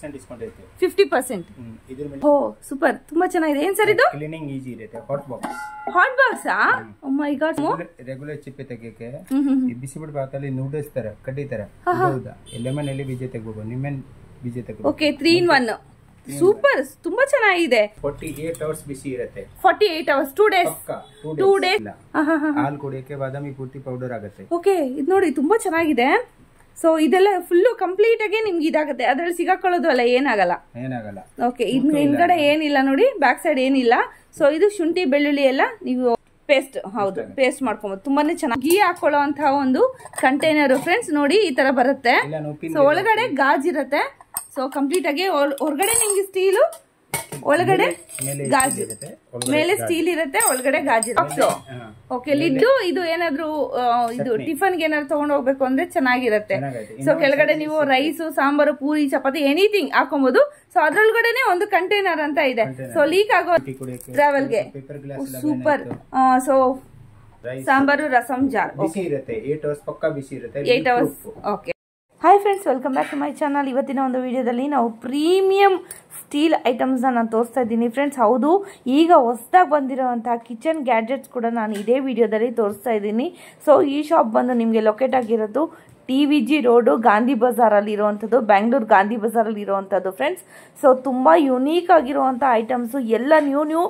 Percent discount ಇರುತ್ತೆ fifty percent ಹ್ಮ್. ಇದ್ರ ಮೇಲೆ ಓ ಸೂಪರ್ ತುಂಬಾ ಚೆನ್ನಾಗಿದೆ ಏನ್ ಸರ್ ಇದು ಕ್ಲೀನಿಂಗ್ ಈಜಿ ಇರುತ್ತೆ ಹಾಟ್ ಬಾಕ್ಸ್ ಹಾಟ್ ಬಾಕ್ಸಾ ಮೈ ಗಾಡ್ ರೆಗ್ಯುಲರ್ ಚಿಪ್ಪೆ ತೆಗಿಯಕ್ಕೆ ಹ್ಮ್ ಹ್ಮ್ ಈ ಬಿಸಿ ಬಿಟ್ಟು ಭಾಗದಲ್ಲಿ ನೂಡಲ್ಸ್ ತರ ಕಡ್ಡಿ ತರ ಹೌದಾ ಲೆಮನ್ ಎಲ್ಲಿ ಬೀಜ ತೆಗಿಬೋದು ನಿಮ್ಮೆನ್ ಬೀಜ ತೆಗಿಬೋದು okay three in one super ತುಂಬಾ ಚೆನ್ನಾಗಿದೆ ಫೋರ್ಟಿ ಏಟ್ ಅವರ್ಸ್ ಬಿಸಿ ಇರುತ್ತೆ forty eight hours two days ಪಕ್ಕ ಟೂ ಟೂ ಡೇಸ್ ಡೇಸ್ ಇಲ್ಲ ಹಾ ಹಾ ಹಾಲು ಕುಡಿಯಕ್ಕೆ ಬಾದಾಮಿ ಪೂರ್ತಿ ಪೌಡರ್ ಆಗುತ್ತೆ ಓಕೆ ಇದು ನೋಡಿ ತುಂಬಾ ಚೆನ್ನಾಗಿದೆ ಸೊ ಇದೆಲ್ಲ ಫುಲ್ಲು ಕಂಪ್ಲೀಟ್ ಆಗಿ ನಿಮ್ಗೆ ಇದಾಗುತ್ತೆ ಅದ್ರಲ್ಲಿ ಸಿಗಾಕೊಳ್ಳೋದು ಅಲ್ಲ ಏನಾಗಲ್ಲ ಏನಾಗಲ್ಲ ಓಕೆ ಇನ್ನು ಹಿಂದ್ಗಡೆ ಏನಿಲ್ಲ ನೋಡಿ ಬ್ಯಾಕ್ ಸೈಡ್ ಏನಿಲ್ಲ ಸೊ ಇದು ಶುಂಠಿ ಬೆಳ್ಳುಳ್ಳಿ ಎಲ್ಲ ನೀವು ಪೇಸ್ಟ್ ಹೌದು ಪೇಸ್ಟ್ ಮಾಡ್ಕೊಬೋದು ತುಂಬಾನೇ ಚೆನ್ನಾಗಿ ಗೀ ಹಾಕೊಳ್ಳೋ ಅಂತ ಒಂದು ಕಂಟೈನರ್ ಫ್ರೆಂಡ್ಸ್ ನೋಡಿ ಈ ತರ ಬರುತ್ತೆ ಇಲ್ಲ ನೋಪಿನ್ ಸೊ ಒಳಗಡೆ ಗಾಜಿರುತ್ತೆ ಸೊ ಕಂಪ್ಲೀಟ್ ಆಗಿ ಹೊರ್- ಹೊರಗಡೆ ನಿಮ್ಗೆ ಸ್ಟೀಲು ಒಳಗಡೆ ಮೇಲೆ ಗಾಜು ಇರುತ್ತೆ ಮೇಲೆ ಸ್ಟೀಲ್ ಇರುತ್ತೆ ಒಳಗಡೆ ಗಾಜಿರುತ್ತೆ ಓಕೆ ಲಿಡ್ಡು ಇದು ಏನಾದ್ರು ಆ, ಇದು ಟಿಫನ್ ಗೆ ಏನಾದ್ರು ತಗೊಂಡ್ ಹೋಗ್ಬೇಕು ಅಂದ್ರೆ ಚೆನ್ನಾಗಿರುತ್ತೆ ಚೆನ್ನಾಗೈತೆ ಸೊ ಕೆಳಗಡೆ ನೀವು ರೈಸ್ ಸಾಂಬಾರು ಪೂರಿ ಚಪಾತಿ ಎನಿಥಿಂಗ್ ಹಾಕೊಬಹುದು ಸೊ ಅದ್ರೊಳಗಡೆನೆ ಒಂದು ಕಂಟೈನರ್ ಅಂತ ಇದೆ ಸೊ ಲೀಕ್ ಆಗೋ ಟೀ ಕುಡಿಯಕ್ಕೆ ಟ್ರಾವೆಲ್ಗೆ paper glass super so rice sambar rasam jar ಬಿಸಿ ಇರುತ್ತೆ ಏಟ್ ಅವರ್ಸ್ ಪಕ್ಕ ಬಿಸಿ ಇರುತ್ತೆ eight hours okay hi friends welcome back to my channel ಇವತ್ತಿನ ಒಂದು ವಿಡಿಯೋದಲ್ಲಿ ನಾವು ಪ್ರೀಮಿಯಂ ಸ್ಟೀಲ್ ಐಟಮ್ಸ್ನ ನಾನು ತೋರಿಸ್ತಾ ಇದ್ದೀನಿ ಫ್ರೆಂಡ್ಸ್ ಹೌದು ಈಗ ಹೊಸದಾಗಿ ಬಂದಿರೋವಂಥ ಕಿಚನ್ ಗ್ಯಾಜೆಟ್ಸ್ ಕೂಡ ನಾನು ಇದೇ ವಿಡಿಯೋದಲ್ಲಿ ತೋರಿಸ್ತಾ ಇದ್ದೀನಿ ಸೊ ಈ ಶಾಪ್ ಬಂದು ನಿಮಗೆ ಲೊಕೇಟ್ ಆಗಿರೋದು T V G road Gandhi ಬಜಾರಲ್ಲಿ ಇರುವಂಥದ್ದು ಬ್ಯಾಂಗ್ಳೂರು ಗಾಂಧಿ ಬಜಾರಲ್ಲಿ ಇರುವಂಥದ್ದು ಫ್ರೆಂಡ್ಸ್ ಸೊ ತುಂಬ ಯುನೀಕ್ ಆಗಿರುವಂಥ ಐಟಮ್ಸು ಎಲ್ಲ ನ್ಯೂ ನ್ಯೂ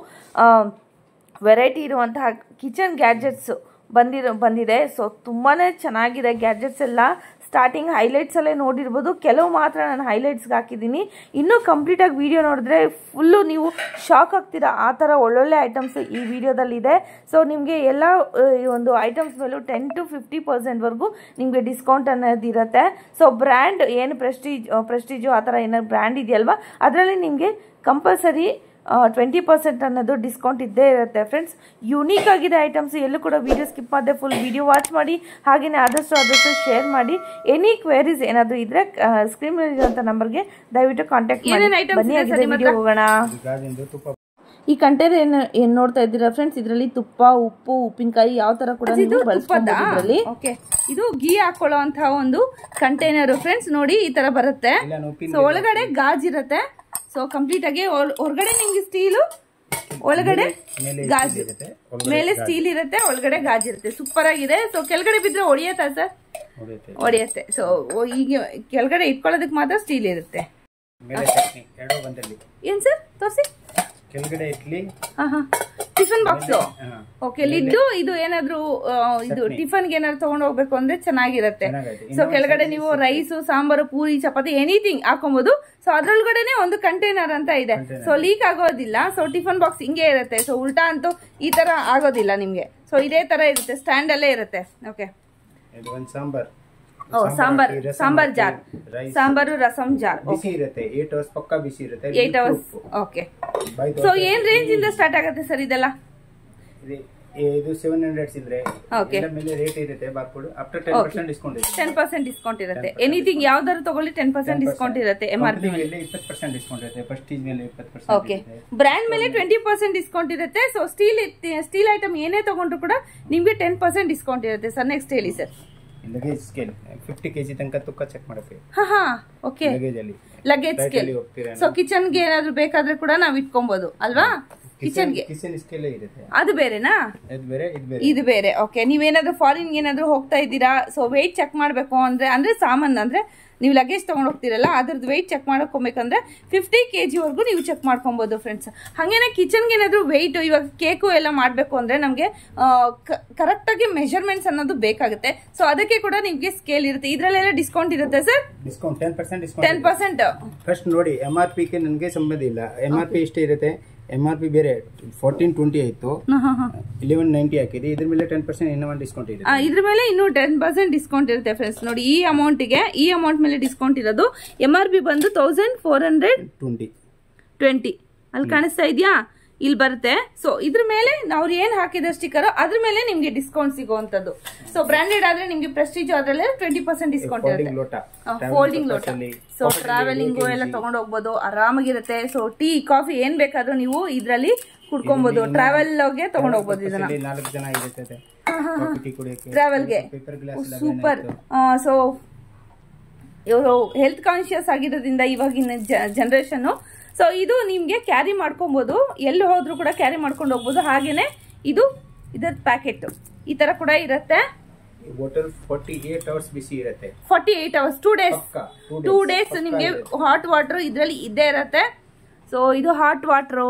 ವೆರೈಟಿ ಇರುವಂತಹ ಕಿಚನ್ ಗ್ಯಾಜೆಟ್ಸ್ ಬಂದಿರೋ ಬಂದಿದೆ ಸೊ ತುಂಬಾ ಚೆನ್ನಾಗಿದೆ ಗ್ಯಾಜೆಟ್ಸ್ ಎಲ್ಲ ಸ್ಟಾರ್ಟಿಂಗ್ ಹೈಲೈಟ್ಸಲ್ಲೇ ನೋಡಿರ್ಬೋದು ಕೆಲವು ಮಾತ್ರ ನಾನು ಹೈಲೈಟ್ಸ್ಗೆ ಹಾಕಿದ್ದೀನಿ ಇನ್ನೂ ಕಂಪ್ಲೀಟಾಗಿ ವಿಡಿಯೋ ನೋಡಿದ್ರೆ ಫುಲ್ಲು ನೀವು ಶಾಕ್ ಆಗ್ತೀರಾ ಆ ಥರ ಒಳ್ಳೊಳ್ಳೆ ಐಟಮ್ಸ್ ಈ ವಿಡಿಯೋದಲ್ಲಿದೆ ಸೊ ನಿಮಗೆ ಎಲ್ಲ ಆ, ಈ ಒಂದು ಐಟಮ್ಸ್ ಮೇಲೂ ಟೆನ್ ಟು ಫಿಫ್ಟಿ ಪರ್ಸೆಂಟ್ವರೆಗೂ ನಿಮಗೆ ಡಿಸ್ಕೌಂಟ್ ಅನ್ನೋದು ಇರುತ್ತೆ ಸೊ ಬ್ರ್ಯಾಂಡ್ ಏನು ಪ್ರೆಸ್ಟೀಜ್ ಪ್ರೆಸ್ಟೀಜು ಆ ಥರ ಏನಾದ್ರು ಬ್ರ್ಯಾಂಡ್ ಇದೆಯಲ್ವಾ ಅದರಲ್ಲಿ ನಿಮಗೆ ಕಂಪಲ್ಸರಿ ಟ್ವೆಂಟಿ ಪರ್ಸೆಂಟ್ ಅನ್ನೋದು ಡಿಸ್ಕೌಂಟ್ ಇದ್ದೇ ಇರುತ್ತೆ ಫ್ರೆಂಡ್ಸ್ ಯುನೀಕ್ ಆಗಿದೆ ಐಟಮ್ಸ್ ಎಲ್ಲೂ ಕೂಡ ವಿಡಿಯೋ ಸ್ಕಿಪ್ ಮಾಡದೆ ಫುಲ್ ವಿಡಿಯೋ ವಾಚ್ ಮಾಡಿ ಹಾಗೆಯೇ ಆದಷ್ಟು ಆದಷ್ಟು ಶೇರ್ ಮಾಡಿ ಎನಿ ಕ್ವೇರೀಸ್ ಏನಾದರೂ ಇದ್ರೆ ಸ್ಕ್ರೀನ್ ಮೇಲೆ ಇರುವಂಥ ನಂಬರ್ಗೆ ದಯವಿಟ್ಟು ಕಾಂಟ್ಯಾಕ್ಟ್ ಮಾಡಿ ಬನ್ನಿ ಹಾಗಿದ್ರೆ ವಿಡಿಯೋ ಹೋಗೋಣ ಗಾಜಿಂದು ತುಪ್ಪ ಈ ಕಂಟೈನರ್ ಏನ್ ಏನ್ ನೋಡ್ತಾ ಇದ್ದೀರಾ ಫ್ರೆಂಡ್ಸ್ ಇದರಲ್ಲಿ ತುಪ್ಪ ಉಪ್ಪು ಉಪ್ಪಿನಕಾಯಿ ಯಾವ ತರ ಕೂಡ ನೀವು ಬಳಸ್ಕೊಬೋದು ಇದ್ರಲ್ಲಿ ಓಕೆ ಇದು ಗೀ ಹಾಕೊಳ್ಳೋ ಅಂತ ಒಂದು ಕಂಟೈನರ್ ಫ್ರೆಂಡ್ಸ್ ನೋಡಿ ಈ ತರ ಬರುತ್ತೆ ಇಲ್ಲ ನೋಪಿನ್ ಸೊ ಒಳಗಡೆ ಗಾಜಿರುತ್ತೆ ಸೊ ಕಂಪ್ಲೀಟ್ ಆಗಿ ಹೊರ್- ಹೊರಗಡೆ ನಿಮ್ಗೆ ಸ್ಟೀಲು ಒಳಗಡೆ ಮೇಲೆ ಗಾಜು ಇರುತ್ತೆ ಮೇಲೆ ಸ್ಟೀಲ್ ಇರುತ್ತೆ ಒಳಗಡೆ ಗಾಜಿರುತ್ತೆ ಸೂಪರ್ ಆಗಿದೆ ಸೊ ಕೆಳಗಡೆ ಬಿದ್ರೆ ಹೊಡಿಯತ್ತಾ ಸರ್ ಹೊಡೆಯುತ್ತೆ ಹೊಡಿಯತ್ತೆ ಸೊ ಈಗ ಕೆಳಗಡೆ ಇಟ್ಕೊಳ್ಳೋದಕ್ಕೆ ಮಾತ್ರ ಸ್ಟೀಲ್ ಇರುತ್ತೆ ಮೇಲೆ ಚಟ್ನಿ ಎರಡೂ ಬಂದಲ್ಲಿ ಏನ್ ಸರ್ ತೋರಿಸಿ ಕೆಳಗಡೆ ಇಡ್ಲಿ ಹಾ ಹಾ ಟಿಫನ್ ಬಾಕ್ಸು ಹಾ, ಓಕೆ ಲಿಡ್ಡು ಇದು ಏನಾದ್ರು ಆ, ಇದು ಟಿಫನ್ ಗೆ ಏನಾದ್ರು ತಗೊಂಡ್ ಹೋಗ್ಬೇಕು ಅಂದ್ರೆ ಚೆನ್ನಾಗಿರುತ್ತೆ ಚೆನ್ನಾಗೈತೆ ಸೊ ಕೆಳಗಡೆ ನೀವು ರೈಸ್ ಸಾಂಬಾರು ಪೂರಿ ಚಪಾತಿ ಎನಿಥಿಂಗ್ ಹಾಕೊಬಹುದು ಸೊ ಅದ್ರೊಳಗಡೆನೆ ಒಂದು ಕಂಟೈನರ್ ಅಂತ ಇದೆ ಸೊ ಲೀಕ್ ಆಗೋದಿಲ್ಲ ಸೊ ಟಿಫನ್ ಬಾಕ್ಸ್ ಹಿಂಗೆ ಇರುತ್ತೆ ಸೊ ಉಲ್ಟಾ ಅಂತೂ ಈ ತರ ಆಗೋದಿಲ್ಲ ನಿಮ್ಗೆ ಸೊ ಇದೇ ತರ ಇರುತ್ತೆ ಸ್ಟ್ಯಾಂಡ್ ಅಲ್ಲೇ ಇರುತ್ತೆ ಓಕೆ ಇದು ಒಂದು ಸಾಂಬಾರ್ ಓ ಸಾಂಬಾರ್ ಹಾಕಿ, ರಸಂ ಸಾಂಬಾರ್ ಹಾಕಿ, jar rice sambar rasam jar ಬಿಸಿ ಇರುತ್ತೆ ಏಟ್ ಅವರ್ಸ್ ಪಕ್ಕ ಬಿಸಿ ಇರುತ್ತೆ eight hours okay bye so ಏನ್ ರೇಂಜ್ ಇಂದ ಸ್ಟಾರ್ಟ್ ಆಗುತ್ತೆ ಸರ್ ಇದೆಲ್ಲ ಇದು ಸೆವೆನ್ ಹಂಡ್ರೆಡ್ಸ್ ಇದ್ರೆ Okay. ಎಲ್ಲ ಮೇಲೆ ರೇಟ್ ಇರುತ್ತೆ barcode after ten percent discount ಇದೆ ಟೆನ್ ಪರ್ಸೆಂಟ್ ಡಿಸ್ಕೌಂಟ್ ಇರುತ್ತೆ ಎನಿಥಿಂಗ್ ಯಾವ್ದಾದ್ರು ತಗೊಳ್ಳಿ ಟೆನ್ ಪರ್ಸೆಂಟ್ ಡಿಸ್ಕೌಂಟ್ ಇರುತ್ತೆ ಎಂ ಆರ್ ಪಿ Company ಮೇಲೆ ಇಪ್ಪತ್ತು ಪರ್ಸೆಂಟ್ ಡಿಸ್ಕೌಂಟ್ ಇರುತ್ತೆ ಪ್ರೆಸ್ಟೀಜ್ ಮೇಲೆ ಇಪ್ಪತ್ತು ಓಕೆ ಪರ್ಸೆಂಟ್ ಬ್ರ್ಯಾಂಡ್ ಮೇಲೆ ಟ್ವೆಂಟಿ ಪರ್ಸೆಂಟ್ ಡಿಸ್ಕೌಂಟ್ ಇರುತ್ತೆ ಸೊ ಸ್ಟೀಲ್ ಸ್ಟೀಲ್ ಐಟಮ್ ಏನೇ ತಗೊಂಡ್ರು ಕೂಡ ನಿಮ್ಗೆ ಟೆನ್ ಪರ್ಸೆಂಟ್ ಡಿಸ್ಕೌಂಟ್ ಇರುತ್ತೆ ಸರ್ ನೆಕ್ಸ್ಟ್ ಹೇಳಿ sir luggage scale fifty KG ತನಕ ತೂಕ ಚೆಕ್ ಮಾಡಕ್ಕೆ ಹಾ ಹಾ ಓಕೆ ಲಗೇಜ್ ಅಲ್ಲಿ ಲಗೇಜ್ Flight ಸ್ಕೇಲ್ ಅಲ್ಲಿ ಹೋಗ್ತೀರಾ ಸೊ ಕಿಚನ್ಗೆ ಏನಾದ್ರು ಬೇಕಾದ್ರೆ ಕೂಡ ನಾವು ಇಟ್ಕೊಬಹುದು ಅಲ್ವಾ ಕಿಚನ್ಗೆ ಕಿಚನ್ ಸ್ಕೇಲ್ ಇರುತ್ತೆ ಅದು ಬೇರೆನಾ ಇದು ಬೇರೆ ಇದು ಬೇರೆ ಇದು ಬೇರೆ ಓಕೆ ನೀವೇನಾದ್ರೂ ಫಾರಿನ್ ಏನಾದ್ರೂ ಹೋಗ್ತಾ ಇದ್ದೀರಾ ಸೊ ವೆಯ್ಟ್ ಚೆಕ್ ಮಾಡಬೇಕು ಅಂದ್ರೆ ಅಂದ್ರೆ ಸಾಮಾನು ಅಂದ್ರೆ ನೀವು ಲಗೇಜ್ ತಗೊಂಡ್ ಹೋಗ್ತೀರಲ್ಲ ಅದ್ರದ್ದು ವೆಯ್ಟ್ ಚೆಕ್ ಮಾಡ್ಕೊಬೇಕಂದ್ರೆ ಫಿಫ್ಟಿ ಕೆ ಜಿವರೆಗೂ ನೀವು ಚೆಕ್ ಮಾಡ್ಕೊಬೋದು ಫ್ರೆಂಡ್ಸ್ ಹಾಗೇನೆ ಕಿಚನ್ಗೆ ಏನಾದರೂ ವೆಯ್ಟ್ ಇವಾಗ ಕೇಕು ಎಲ್ಲ ಮಾಡಬೇಕು ಅಂದ್ರೆ ನಮಗೆ ಕರೆಕ್ಟಾಗಿ ಮೆಷರ್ಮೆಂಟ್ಸ್ ಅನ್ನೋದು ಬೇಕಾಗುತ್ತೆ ಸೊ ಅದಕ್ಕೆ ಕೂಡ ನಿಮಗೆ ಸ್ಕೇಲ್ ಇರುತ್ತೆ ಇದರಲ್ಲೆಲ್ಲ ಡಿಸ್ಕೌಂಟ್ ಇರುತ್ತೆ sir discount ten percent ten discount percent first ನೋಡಿ ಎಂ ಆರ್ ಪಿ ಗೆ ನನಗೆ ಸಂಬಂಧ ಇಲ್ಲ ಎಂ ಆರ್ ಪಿ ಎಷ್ಟೇ ಇರುತ್ತೆ ಎಂ ಆರ್ ಪಿ ಬೇರೆ ಫೋರ್ಟೀನ್ ಟ್ವೆಂಟಿ ಆಯ್ತು ಇಲೆವೆನ್ ನೈಂಟಿ ಹಾಕಿದೆ ಇದ್ರ ಮೇಲೆ ಟೆನ್ ಪರ್ಸೆಂಟ್ ಇನ್ನೂ ಒಂದು ಡಿಸ್ಕೌಂಟ್ ಇದೆ ಇದ್ರ ಮೇಲೆ ಇನ್ನೂ ಟೆನ್ ಪರ್ಸೆಂಟ್ ಡಿಸ್ಕೌಂಟ್ ಇರುತ್ತೆ ಫ್ರೆಂಡ್ಸ್ ನೋಡಿ ಈ ಅಮೌಂಟಿಗೆ ಈ ಅಮೌಂಟ್ ಮೇಲೆ ಡಿಸ್ಕೌಂಟ್ ಇರೋದು ಎಂ ಆರ್ ಪಿ ಬಂದು thousand four hundred twenty twenty ಅಲ್ಲಿ ಕಾಣಿಸ್ತಾ ಇದೆಯಾ ಇಲ್ಲಿ ಬರುತ್ತೆ ಸೊ ಇದ್ರ ಮೇಲೆ ನಾವು ಏನ್ ಹಾಕಿದ ಸ್ಟಿಕ್ಕರ್ ಅದ್ರ ಮೇಲೆ ನಿಮ್ಗೆ ಡಿಸ್ಕೌಂಟ್ ಸಿಗುವಂತದ್ದು ಸೊ ಬ್ರಾಂಡೆಡ್ ಆದ್ರೆ ನಿಮ್ಗೆ ಪ್ರೆಸ್ಟೀಜ್ ಆದ್ರಲ್ಲೇ ಟ್ವೆಂಟಿ ಪರ್ಸೆಂಟ್ ಡಿಸ್ಕೌಂಟ್ ಇರುತ್ತೆ ಫೋಲ್ಡಿಂಗ್ ಲೋಟ ಫೋಲ್ಡಿಂಗ್ ಲೋಟ ಸೊ ಟ್ರಾವೆಲಿಂಗ್ ಎಲ್ಲ ತಗೊಂಡ್ ಹೋಗ್ಬೋದು ಆರಾಮಾಗಿರುತ್ತೆ ಸೊ ಟೀ ಕಾಫಿ ಏನ್ ಬೇಕಾದ್ರೂ ನೀವು ಇದ್ರಲ್ಲಿ ಕುಡ್ಕೊಬಹುದು ಟ್ರಾವೆಲ್ ಗೆ ತಗೊಂಡ್ ಹೋಗ್ಬೋದು ಇದನ್ನ ಇಲ್ಲಿ ನಾಲ್ಕು ಜನ ಇರುತ್ತೆ ಕಾಫಿ ಟೀ ಕುಡಿಯಕ್ಕೆ ಟ್ರಾವೆಲ್ಗೆ ಪೇಪರ್ ಗ್ಲಾಸ್ ಸೂಪರ್ ಸೊ ಇವರು ಹೆಲ್ತ್ ಕಾನ್ಶಿಯಸ್ ಆಗಿರೋದ್ರಿಂದ ಇವಾಗಿನ ಜನ್ರೇಷನ್ ಸೊ ಇದು ನಿಮ್ಗೆ ಕ್ಯಾರಿ ಮಾಡ್ಕೊಬೋದು ಎಲ್ಲಿ ಹೋದ್ರೂ ಕೂಡ ಕ್ಯಾರಿ ಮಾಡ್ಕೊಂಡು ಹೋಗ್ಬೋದು ಹಾಗೇನೆ ಇದು ಇದರ ಪ್ಯಾಕೆಟ್ ಈ ತರ ಕೂಡ ಇರುತ್ತೆ ಬಾಟಲ್ ಫಾರ್ಟಿ ಏಟ್ ಅವರ್ಸ್ ಬಿಸಿ ಇರುತ್ತೆ forty eight hours two days ಪಕ್ಕ, two ಟೂ days, ಡೇಸ್ ಪಕ್ಕ ನಿಮಗೆ ಇರುತ್ತೆ. ಹಾಟ್ ವಾಟರ್ ಇದರಲ್ಲಿ ಇದ್ದೇ ಇರುತ್ತೆ ಸೊ ಇದು ಹಾಟ್ ವಾಟರು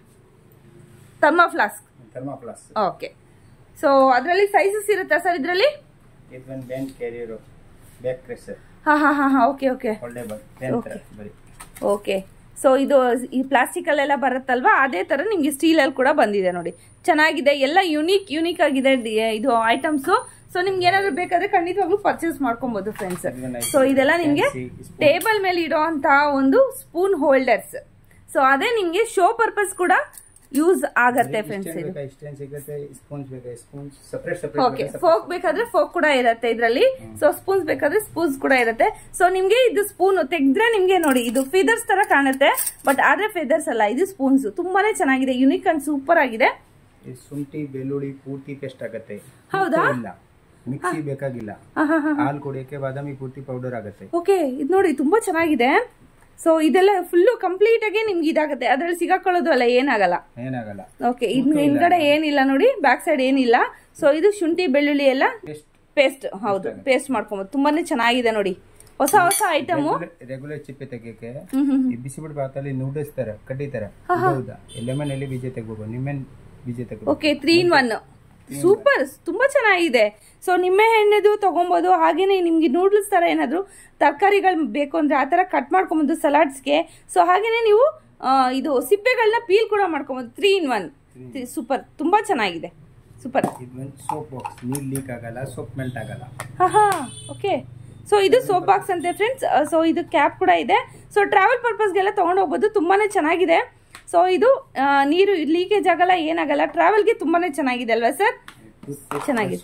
ತಮ್ಮ ಫ್ಲಾಸ್ಕ್ ಥರ್ಮಾಪ್ಲಾಸ್ ಓಕೆ ಸೊ ಅದರಲ್ಲಿ ಸೈಜಸ್ ಇರುತ್ತಾ ಸರ್ ಇದರಲ್ಲಿ ಇದು ಒಂದು ಬ್ಯಾಂಡ್ ಕ್ಯಾರಿಯರ್ ಬ್ಯಾಕ್ ಪ್ರೆಸರ್ ಹಾ ಹಾ ಹಾ ಹಾ ಓಕೆ ಓಕೆ ಹೋಲ್ಡೇಬಲ್ ಪೆನ್ ತರ Okay. ಬರೀ ಓಕೆ ಸೊ ಇದು ಈ ಪ್ಲಾಸ್ಟಿಕ್ ಅಲ್ಲೆಲ್ಲ ಬರುತ್ತಲ್ವಾ ಅದೇ ತರ ನಿಮ್ಗೆ ಸ್ಟೀಲ್ ಅಲ್ಲಿ ಕೂಡ ಬಂದಿದೆ ನೋಡಿ ಚೆನ್ನಾಗಿದೆ ಎಲ್ಲ ಯುನೀಕ್ ಯುನೀಕ್ ಆಗಿದೆ ಡಿ- ಇದು ಐಟಮ್ಸ್ ಸೊ ನಿಮ್ಗೆ ಏನಾದ್ರು ಬೇಕಾದ್ರೆ ಖಂಡಿತವಾಗ್ಲೂ ಪರ್ಚೇಸ್ ಮಾಡ್ಕೊಬಹುದು ಫ್ರೆಂಡ್ಸ್ ಸೊ ಇದೆಲ್ಲ ನಿಮ್ಗೆ ಟೇಬಲ್ ಮೇಲೆ ಇಡೋ ಅಂತ ಒಂದು ಸ್ಪೂನ್ ಹೋಲ್ಡರ್ಸ್ ಸೊ ಅದೇ ನಿಮ್ಗೆ ಶೋ ಪರ್ಪಸ್ ಕೂಡ ಯೂಸ್ ಆಗತ್ತೆ ಫ್ರೆಂಡ್ಸ್ ಇದು ಇಷ್ಟೇನ್ ಸಿಗುತ್ತೆ ಸ್ಪೂನ್ಸ್ ಬೇಕಾ spoons separate okay separate fork ಬೇಕಾದ್ರೆ ಫೋಕ್ ಕೂಡ ಇರುತ್ತೆ ಇದರಲ್ಲಿ ಸೊ ಸ್ಪೂನ್ಸ್ ಬೇಕಾದ್ರೆ ಸ್ಪೂನ್ಸ್ ಕೂಡ ಇರುತ್ತೆ ಸೊ ನಿಮ್ಗೆ ಇದು ಸ್ಪೂನ್ ತೆಗೆದ್ರೆ ನಿಮ್ಗೆ ನೋಡಿ ಇದು ಫೀದರ್ಸ್ ತರ ಕಾಣುತ್ತೆ ಬಟ್ ಆದ್ರೆ ಫೆದರ್ಸ್ ಅಲ್ಲ ಇದು ಸ್ಪೂನ್ಸ್ ತುಂಬಾನೇ ಚೆನ್ನಾಗಿದೆ ಯುನಿಕ್ ಅಂಡ್ ಸೂಪರ್ ಆಗಿದೆ ಈ ಶುಂಠಿ ಬೆಳ್ಳುಳ್ಳಿ ಪೂರ್ತಿ ಪೇಸ್ಟ್ ಆಗುತ್ತೆ ಹೌದಾ? ಇಲ್ಲ ಮಿಕ್ಸಿ ಬೇಕಾಗಿಲ್ಲ ಹಾಲು ಕುಡಿಯಕ್ಕೆ ಬಾದಾಮಿ ಪೂರ್ತಿ ಪೌಡರ್ ಆಗುತ್ತೆ ಓಕೆ ಇದು ನೋಡಿ ತುಂಬಾ ಚೆನ್ನಾಗಿದೆ ಸೊ ಇದೆಲ್ಲ ಫುಲ್ಲು ಕಂಪ್ಲೀಟ್ ಆಗಿ ನಿಮ್ಗೆ ಇದಾಗುತ್ತೆ ಅದ್ರಲ್ಲಿ ಸಿಗಾಕೊಳ್ಳೋದು ಅಲ್ಲ ಏನಾಗಲ್ಲ ಏನಾಗಲ್ಲ ಓಕೆ ಇದ್ ಹಿಂದ್ಗಡೆ ಏನಿಲ್ಲ ನೋಡಿ ಬ್ಯಾಕ್ ಸೈಡ್ ಏನಿಲ್ಲ ಸೊ ಇದು ಶುಂಠಿ ಬೆಳ್ಳುಳ್ಳಿ ಎಲ್ಲ ಪೇಸ್ಟ್ ಪೇಸ್ಟ್ ಹೌದು ಪೇಸ್ಟ್ ಮಾಡ್ಕೊಬೋದು ತುಂಬಾನೇ ಚೆನ್ನಾಗಿದೆ ನೋಡಿ ಹೊಸ ಹೊಸ ಐಟಮು ರೆಗ್ಯುಲರ್ ಚಿಪ್ಪೆ ತೆಗಿಯಕ್ಕೆ ಹ್ಮ್ ಹ್ಮ್ ಈ ಬಿಸಿಬಿಟ್ಟು ಭಾತಲ್ಲಿ ನೂಡಲ್ಸ್ ತರ ಕಡ್ಡಿ ತರ ಹೌದಾ ಲೆಮನ್ ಎಲ್ಲಿ ಬೀಜ ತೆಗೋಬೇಕು ನಿಮ್ಮೆನ್ ಬೀಜ ತೆಗೋಬೇಕು okay three in one super ತುಂಬಾ ಚೆನ್ನಾಗಿದೆ ಸೊ ನಿಮ್ಮೆ ಹಣ್ಣದು ತಗೊಬೋದು ಹಾಗೇನೆ ನಿಮ್ಗೆ ನೂಡಲ್ಸ್ ತರ ಏನಾದ್ರು ತರಕಾರಿಗಳು ಬೇಕು ಅಂದ್ರೆ ಆ ತರ ಕಟ್ ಮಾಡ್ಕೊಬೋದು ಸಲಾಡ್ಸ್ಗೆ ಸೊ ಹಾಗೇನೆ ನೀವು ಆ, ಇದು ಸಿಪ್ಪೆಗಳನ್ನ ಪೀಲ್ ಕೂಡ ಮಾಡ್ಕೊಬೋದು ತ್ರೀ ಇನ್ ಒನ್ ಸೂಪರ್ ತುಂಬಾ ಚೆನ್ನಾಗಿದೆ ಸೂಪರ್ ಇದು ಒಂದು ಸೋಪ್ ಬಾಕ್ಸ್ ನೀರ್ ಲೀಕ್ ಆಗಲ್ಲ ಸೋಪ್ ಮೆಲ್ಟ್ ಆಗಲ್ಲ ಹಾ ಹಾ ಓಕೆ ಸೊ ಇದು ಸೋಪ್ ಬಾಕ್ಸ್ ಅಂತೆ ಫ್ರೆಂಡ್ಸ್ ಸೊ ಇದು ಕ್ಯಾಪ್ ಕೂಡ ಇದೆ ಸೊ ಟ್ರಾವೆಲ್ ಪರ್ಪಸ್ಗೆಲ್ಲ ತೊಗೊಂಡು ಹೋಗ್ಬೋದು ತುಂಬಾನೇ ಚೆನ್ನಾಗಿದೆ ಸೊ ಇದು ಆ, ನೀರು ಲೀಕೇಜ್ ಆಗಲ್ಲ ಏನಾಗಲ್ಲ ಟ್ರಾವೆಲ್ಗೆ ತುಂಬಾನೇ ಚೆನ್ನಾಗಿದೆ ಅಲ್ವಾ ಸರ್ ಚೆನ್ನಾಗಿದೆ.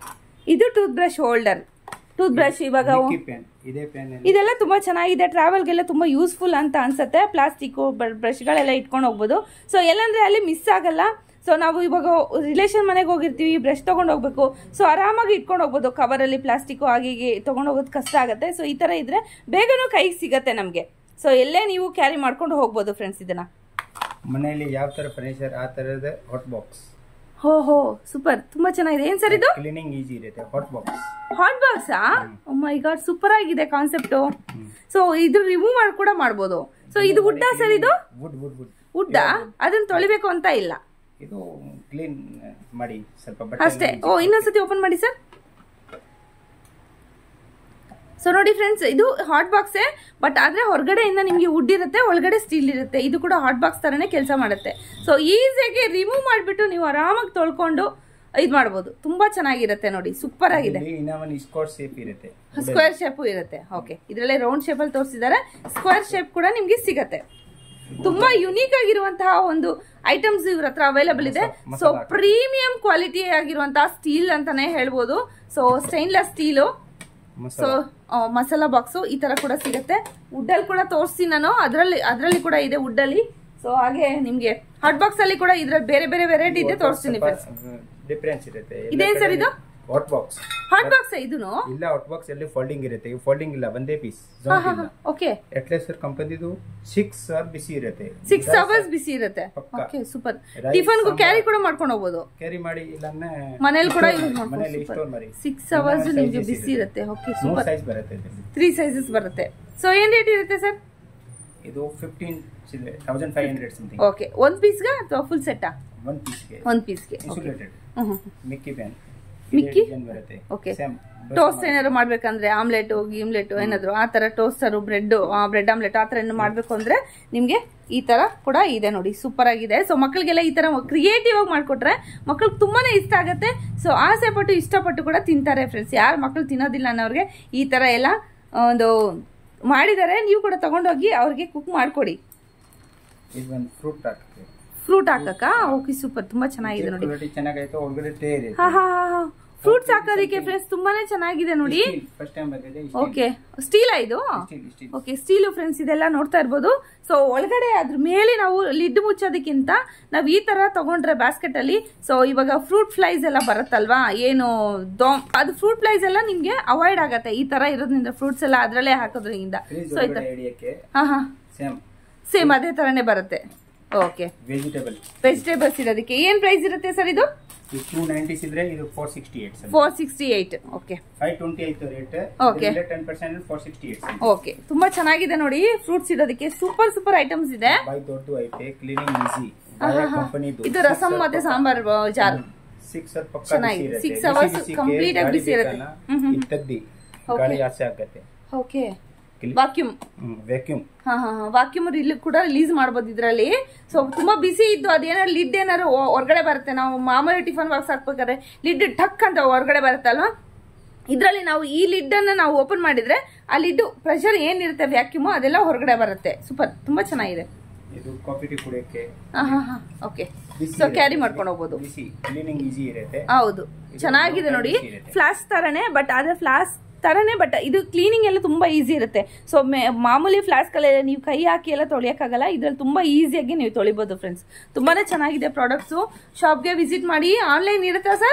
ಇದು toothbrush holder toothbrush ಇವಾಗ ಪೆನ್ ಇದೇ ಪೆನ್ ಇದೆಲ್ಲ ತುಂಬಾ ಚೆನ್ನಾಗಿದೆ ಟ್ರಾವೆಲ್ಗೆಲ್ಲ ತುಂಬಾ ಯೂಸ್ಫುಲ್ ಅಂತ ಅನ್ಸುತ್ತೆ ಪ್ಲಾಸ್ಟಿಕ್ ಬ್ರಷ್ಗಳೆಲ್ಲ ಇಟ್ಕೊಂಡು ಹೋಗ್ಬೋದು ಸೊ ಎಲ್ಲಂದ್ರೆ ಅಲ್ಲಿ ಮಿಸ್ ಆಗಲ್ಲ ಸೊ ನಾವು ಇವಾಗ ರಿಲೇಷನ್ ಮನೆಗೆ ಹೋಗಿರ್ತೀವಿ ಬ್ರಷ್ ತಗೊಂಡು ಹೋಗ್ಬೇಕು ಸೊ ಆರಾಮಾಗಿ ಇಟ್ಕೊಂಡು ಹೋಗ್ಬೋದು ಕವರಲ್ಲಿ ಪ್ಲಾಸ್ಟಿಕ್ ಹಾಗೆ ಹೀಗೆ ತಗೊಂಡು ಹೋಗೋದು ಕಷ್ಟ ಆಗುತ್ತೆ ಸೊ ಈ ತರ ಇದ್ರೆ ಬೇಗನೂ ಕೈಗೆ ಸಿಗತ್ತೆ ನಮಗೆ ಸೊ ಎಲ್ಲೇ ನೀವು ಕ್ಯಾರಿ ಮಾಡ್ಕೊಂಡು ಹೋಗ್ಬೋದು ಫ್ರೆಂಡ್ಸ್ ಇದನ್ನ ಮನೆಯಲ್ಲಿ ಯಾವ ತರ ಫರ್ನಿಚರ್ ಆ ತರದ ಹಾಟ್ ಬಾಕ್ಸ್ ಹೋ ಹೋ ಸೂಪರ್ ತುಂಬಾ ಚೆನ್ನಾಗಿದೆ ಏನ್ ಸರ್ ಇದು ಕ್ಲೀನಿಂಗ್ ಈಸಿ ಇರುತ್ತೆ ಹಾಟ್ ಬಾಕ್ಸ್ ಹಾಟ್ ಬಾಕ್ಸಾ ಮೈ ಗಾಡ್ ಸೂಪರ್ ಆಗಿದೆ ಕಾನ್ಸೆಪ್ಟ್ ಸೊ ಇದು ರಿಮೂವ್ ಮಾಡಿ ಕೂಡ ಮಾಡ್ಬೋದು ಸೊ ಇದು ವುಡ್ಡಾ ಸರ್ ಇದು ವುಡ್ ವುಡ್ ವುಡ್ ವುಡ್ಡಾ ಅದನ್ನ ತೊಳಿಬೇಕು ಅಂತ ಇಲ್ಲ ಇದು ಕ್ಲೀನ್ ಮಾಡಿ ಸ್ವಲ್ಪ ಅಷ್ಟೇ ಬಟ್ಟೆ ಓ ಇನ್ನೊಂದ್ಸತಿ ಓಪನ್ ಮಾಡಿ ಸರ್ ಸೊ ನೋಡಿ ಫ್ರೆಂಡ್ಸ್ ಇದು ಹಾಟ್ ಬಾಕ್ಸೇ ಬಟ್ ಆದ್ರೆ ಹೊರಗಡೆಯಿಂದ ನಿಮಗೆ ವುಡ್ ಇರುತ್ತೆ ಒಳಗಡೆ ಸ್ಟೀಲ್ ಇರುತ್ತೆ ಇದು ಕೂಡ ಹಾಟ್ ಬಾಕ್ಸ್ ತರನೇ ಕೆಲಸ ಮಾಡುತ್ತೆ ಸೊ ಈಸಿಯಾಗಿ ರಿಮೂವ್ ಮಾಡಿಬಿಟ್ಟು ನೀವು ಆರಾಮಾಗಿ ತೊಳ್ಕೊಂಡು ಇದು ಮಾಡ್ಬೋದು ತುಂಬಾ ಚೆನ್ನಾಗಿರುತ್ತೆ ನೋಡಿ ಸೂಪರ್ ಆಗಿದೆ ಇಲ್ಲಿ ಇನ್ನ ಒಂದು ಸ್ಕಾಟ್ ಸೇಫ್ ಇರುತ್ತೆ ಸ್ಕ್ವೇರ್ ಶೇಪು ಇರುತ್ತೆ ಓಕೆ ಇದರಲ್ಲೇ ರೌಂಡ್ ಶೇಪ್ ಅಲ್ಲಿ ತೋರಿಸಿದ್ದಾರೆ ಸ್ಕ್ವೇರ್ ಶೇಪ್ ಕೂಡ ನಿಮ್ಗೆ ಸಿಗತ್ತೆ ತುಂಬಾ ಯುನೀಕ್ ಆಗಿರುವಂತಹ ಒಂದು ಐಟಮ್ಸ್ ಇವ್ರ ಹತ್ರ ಅವೈಲಬಲ್ ಇದೆ ಸೊ ಪ್ರೀಮಿಯಂ ಕ್ವಾಲಿಟಿ ಆಗಿರುವಂತಹ ಸ್ಟೀಲ್ ಅಂತಾನೆ ಹೇಳ್ಬೋದು so stainless steel so masala masala box ಈ ತರ ಕೂಡ ಸಿಗುತ್ತೆ ವುಡ್ಡಲ್ಲಿ ಕೂಡ ತೋರಿಸ್ತೀನಿ ನಾನು ಅದರಲ್ಲಿ ಅದರಲ್ಲಿ ಕೂಡ ಇದೆ ವುಡ್ಡಲ್ಲಿ ಸೊ ಹಾಗೆ ನಿಮ್ಗೆ ಹಾಟ್ ಬಾಕ್ಸ್ ಅಲ್ಲಿ ಕೂಡ ಇದ್ರಲ್ಲಿ ಬೇರೆ ಬೇರೆ ವೆರೈಟಿ ಇದೆ ತೋರಿಸ್ತೀನಿ ಫ್ರೆಂಡ್ಸ್ ಡಿಫರೆನ್ಸ್ ಇರುತ್ತೆ ಇದೇನ್ sir ಇದು? ಹಾಟ್ ಬಾಕ್ಸ್ ಹಾಟ್ ಬಾಕ್ಸ್ ಇದೂನು ಇಲ್ಲ ಹಾಟ್ ಬಾಕ್ಸ್ ಎಲ್ಲಿ ಫೋಲ್ಡಿಂಗ್ ಇರುತ್ತೆ ಫೋಲ್ಡಿಂಗ್ ಇಲ್ಲ ಒಂದೇ ಪೀಸ್ ಹಾ ಹಾ ಹಾ ಓಕೆ ಎಟ್ಲೆಸರ್ ಕಂಪನಿದು ಸಿಕ್ಸ್ ಅವರ್ ಬಿಸಿ ಇರುತ್ತೆ ಸಿಕ್ಸ್ ಅವರ್ಸ್ ಬಿಸಿ ಇರುತ್ತೆ ಪಕ್ಕ. ಓಕೆ ಸೂಪರ್ Rice, ಟಿಫನ್ಗೂ ಸಾಂಬಾರ್. ಕ್ಯಾರಿ ಕೂಡ ಮಾಡ್ಕೊಂಡು ಹೋಗ್ಬೋದು ಕ್ಯಾರಿ ಮಾಡಿ ಇಲ್ಲಾಂದ್ರೆ ಮನೇಲಿ ಕೂಡ ಯೂಸ್ ಮನೇಲಿ ಮಾಡ್ಬೋದು ಸ್ಟೋರ್ ಮಾಡಿ ಸಿಕ್ಸ್ ಅವರ್ಸ್ ನಿಮ್ಗೆ ಬಿಸಿ ಇರುತ್ತೆ ಓಕೆ ಮೂರ್ ಸೂಪರ್ ಸೈಜ್ ಬರುತ್ತೆ ಇದರಲ್ಲಿ ತ್ರೀ ಸೈಜಸ್ ಬರುತ್ತೆ ಸೊ ಏನ್ ರೇಟ್ ಇರುತ್ತೆ ಸರ್ ಇದು fifteen thousand five hundred something okay ಒಂದ್ ಪೀಸ್ಗೆ ಅಥವಾ ಫುಲ್ ಸೆಟ್ಟಾ ಒನ್ ಪೀಸ್ಗೆ ಒಂದ್ ಪೀಸ್ಗೆ ಇನ್ಸುಲೇಟೆಡ್ ಹ್ಮ್ ಮಿಕ್ಕಿ ಪ್ಯಾನ್ ಮಿಕ್ಕಿ? ಬರುತ್ತೆ Okay. ಸೇಮ್ ಟೋಸ್ಟ್ ಏನಾದ್ರು ಮಾಡ್ಬೇಕಂದ್ರೆ ಆಮ್ಲೆಟ್ ಗೀಮ್ಲೆಟ್ ಏನಾದ್ರು ಆ ತರ ಟೋಸ್ಟರ್ ಬ್ರೆಡ್ ಬ್ರೆಡ್ ಆಮ್ಲೆಟ್ ಆ ತರ ಏನಾದ್ರು ಮಾಡ್ಬೇಕು ಅಂದ್ರೆ ನಿಮ್ಗೆ ಈ ತರ ಕೂಡ ಇದೆ ನೋಡಿ ಸೂಪರ್ ಆಗಿದೆ ಸೊ ಮಕ್ಕಳಿಗೆಲ್ಲ ಈ ತರ ಕ್ರಿಯೇಟಿವ್ ಆಗಿ ಮಾಡ್ಕೊಟ್ರೆ ಮಕ್ಕಳಿಗೆ ತುಂಬಾನೇ ಇಷ್ಟ ಆಗುತ್ತೆ ಸೊ ಆಸೆ ಪಟ್ಟು ಇಷ್ಟಪಟ್ಟು ಕೂಡ ತಿಂತಾರೆ ಫ್ರೆಂಡ್ಸ್ ಯಾರು ಮಕ್ಕಳು ತಿನ್ನೋದಿಲ್ಲ ಅನ್ನೋರಿಗೆ ಈ ತರ ಎಲ್ಲ ಒಂದು ಮಾಡಿದ್ದಾರೆ ನೀವು ಕೂಡ ತಗೊಂಡೋಗಿ ಅವ್ರಿಗೆ ಕುಕ್ ಮಾಡ್ಕೊಡಿ ಇದು ಒಂದು ಫ್ರೂಟ್ ಹಾಕ್ತೀವಿ ಫ್ರೂಟ್ ಹಾಕಕ್ಕ ಓಕೆ ಸೂಪರ್ ತುಂಬಾ ಚೆನ್ನಾಗಿದೆ ನೋಡಿ ಕ್ವಾಲಿಟಿ ಚೆನ್ನಾಗೈತೆ ಒಳಗಡೆ ಟ್ರೇ ಇದೆ ಹಾ ಹಾ ಹಾ ಫ್ರೂಟ್ಸ್ ಹಾಕೋದಕ್ಕೆ ಫ್ರೆಂಡ್ಸ್ ತುಂಬಾನೇ ಚೆನ್ನಾಗಿದೆ ನೋಡಿ ಫಸ್ಟ್ ಟೈಮ್ ಬಂದಿದೆ ಓಕೆ ಸ್ಟೀಲ್ ಇದು steel steel okay steel friends ಇದೆಲ್ಲ ನೋಡ್ತಾ ಇರ್ಬೋದು ಸೊ ಒಳಗಡೆ ಅದ್ರ ಮೇಲೆ ನಾವು ಲಿಡ್ ಮುಚ್ಚೋದಕ್ಕಿಂತ ನಾವು ಈ ತರ ತಗೊಂಡ್ರೆ ಬಾಸ್ಕೆಟ್ ಅಲ್ಲಿ ಸೊ ಇವಾಗ ಫ್ರೂಟ್ ಫ್ಲೈಸ್ ಎಲ್ಲ ಬರುತ್ತಲ್ವಾ ಏನು ದೋ ಅದು ಫ್ರೂಟ್ ಫ್ಲೈಸ್ ಎಲ್ಲ ನಿಮ್ಗೆ ಅವಾಯ್ಡ್ ಆಗತ್ತೆ ಈ ತರ ಇರೋದ್ರಿಂದ ಫ್ರೂಟ್ಸ್ ಎಲ್ಲ ಅದ್ರಲ್ಲೇ ಹಾಕೋದ್ರಿಂದ ಫ್ರೀಜ್ ಸೊ ಈ ತರ ಒಳಗಡೆ ಹಿಡಿಯಕ್ಕೆ ಹಾ ಹಾ ಸೇಮ್ ಸೇಮ್ ಅದೇ ತರನೇ ಬರುತ್ತೆ ಓಕೆ ವೆಜಿಟೇಬಲ್ ವೆಜಿಟೇಬಲ್ಸ್ ಇರೋದಕ್ಕೆ ಏನ್ ಪ್ರೈಸ್ ಇರುತ್ತೆ ಸರ್ ಇದು ಇದು ಟೂ ನೈಂಟೀಸ್ ಇದ್ರೆ ಇದು four sixty eight sir four sixty eight okay five twenty ಆಯ್ತು rate Okay. Ten percent four sixty eight okay ತುಂಬಾ ಚೆನ್ನಾಗಿದೆ ನೋಡಿ ಫ್ರೂಟ್ಸ್ ಇಡೋದಕ್ಕೆ ಸೂಪರ್ ಸೂಪರ್ ಐಟಮ್ಸ್ ಇದೆ ಬಾಯ್ ದೊಡ್ಡ ಐತೆ ಕ್ಲೀನಿಂಗ್ ಈಸಿ ಕಂಪನಿ ಇದು ರಸಂ ಮತ್ತೆ ಸಾಂಬಾರ್ ಜಾರ್ ಸಿಕ್ಸ್ ಅವರ್ ಪಕ್ಕ ಚೆನ್ನಾಗಿ. ಬಿಸಿ ಇರುತ್ತೆ. Six hours ಬಿಸಿ ಬಿಸಿಗೆ complete ಆಗಿ ಗಾಳಿ ಬಿಸಿ ಇರುತ್ತೆ. ಬೇಕಲ್ಲ, ಹ್ಮ್ ಹ್ಮ್. ಇದು ತೆಗ್ದಿ Okay. ಗಾಳಿ ಆಸೆ ಆಗತ್ತೆ ಓಕೆ ವಾಕ್ಯೂಮ್ ವ್ಯಾಕ್ಯೂಮ್ ಹಾ ಹಾ ವಾಕ್ಯೂಮ್ ಇಲ್ಲಿ ಕೂಡ ರಿಲೀಸ್ ಮಾಡ್ಬೋದು ಇದ್ರಲ್ಲಿ ಸೊ ತುಂಬಾ ಬಿಸಿ ಇದ್ದು ಅದೇನಾದ್ರು ಲಿಡ್ ಏನಾದ್ರು ಹೊ- ಹೊರ್ಗಡೆ ಬರುತ್ತೆ ನಾವು ಮಾಮೂಲಿ ಟಿಫನ್ ಬಾಕ್ಸ್ ಹಾಕ್ಬೇಕಾದ್ರೆ ಲಿಡ್ ಟಕ್ ಅಂತ ಹೊರಗಡೆ ಬರುತ್ತಲ್ವಾ ಇದ್ರಲ್ಲಿ ನಾವು ಈ ಲಿಡ್ ಅನ್ನ ನಾವು ಓಪನ್ ಮಾಡಿದ್ರೆ ಆ ಲಿಡ್ ಪ್ರೆಷರ್ ಏನಿರುತ್ತೆ ವ್ಯಾಕ್ಯೂಮ್ ಅದೆಲ್ಲ ಹೊರಗಡೆ ಬರುತ್ತೆ ಸೂಪರ್ ತುಂಬಾ ಚೆನ್ನಾಗಿದೆ ಇದು ಕಾಫಿ ಟೀ ಕುಡಿಯಕ್ಕೆ ಹಾ ಹಾ ಹಾ ಓಕೆ ಬಿಸಿ ಸೊ ಇರುತ್ತೆ. ಕ್ಯಾರಿ ಮಾಡ್ಕೊಂಡು ಹೋಗ್ಬೋದು ಬಿಸಿ ಕ್ಲೀನಿಂಗ್ ಈಸಿ ಇರುತ್ತೆ ಹೌದು ಚೆನ್ನಾಗಿದೆ ನೋಡಿ ಇರುತ್ತೆ. ಫ್ಲಾಸ್ ತರನೇ ಬಟ್ ಆದ್ರೆ ಫ್ಲಾಸ್ ತರನೇ ಬಟ್ ಇದು ಕ್ಲೀನಿಂಗ್ ಎಲ್ಲ ತುಂಬಾ ಈಸಿ ಇರುತ್ತೆ ಸೊ ಮಾಮೂಲಿ ಫ್ಲಾಸ್ಕ್ ಅಲ್ಲಿ ನೀವು ಕೈ ಹಾಕಿ ಎಲ್ಲ ತೊಳೆಯಕ್ಕಾಗಲ್ಲ ಇದ್ರಲ್ಲಿ ತುಂಬಾ ಈಸಿಯಾಗಿ ನೀವು ತೊಳಿಬಹುದು ಫ್ರೆಂಡ್ಸ್ ತುಂಬಾನೇ ಚೆನ್ನಾಗಿದೆ ಪ್ರಾಡಕ್ಟ್ಸ್ ಶಾಪ್ಗೆ ವಿಸಿಟ್ ಮಾಡಿ ಆನ್ಲೈನ್ ಇರುತ್ತಾ ಸರ್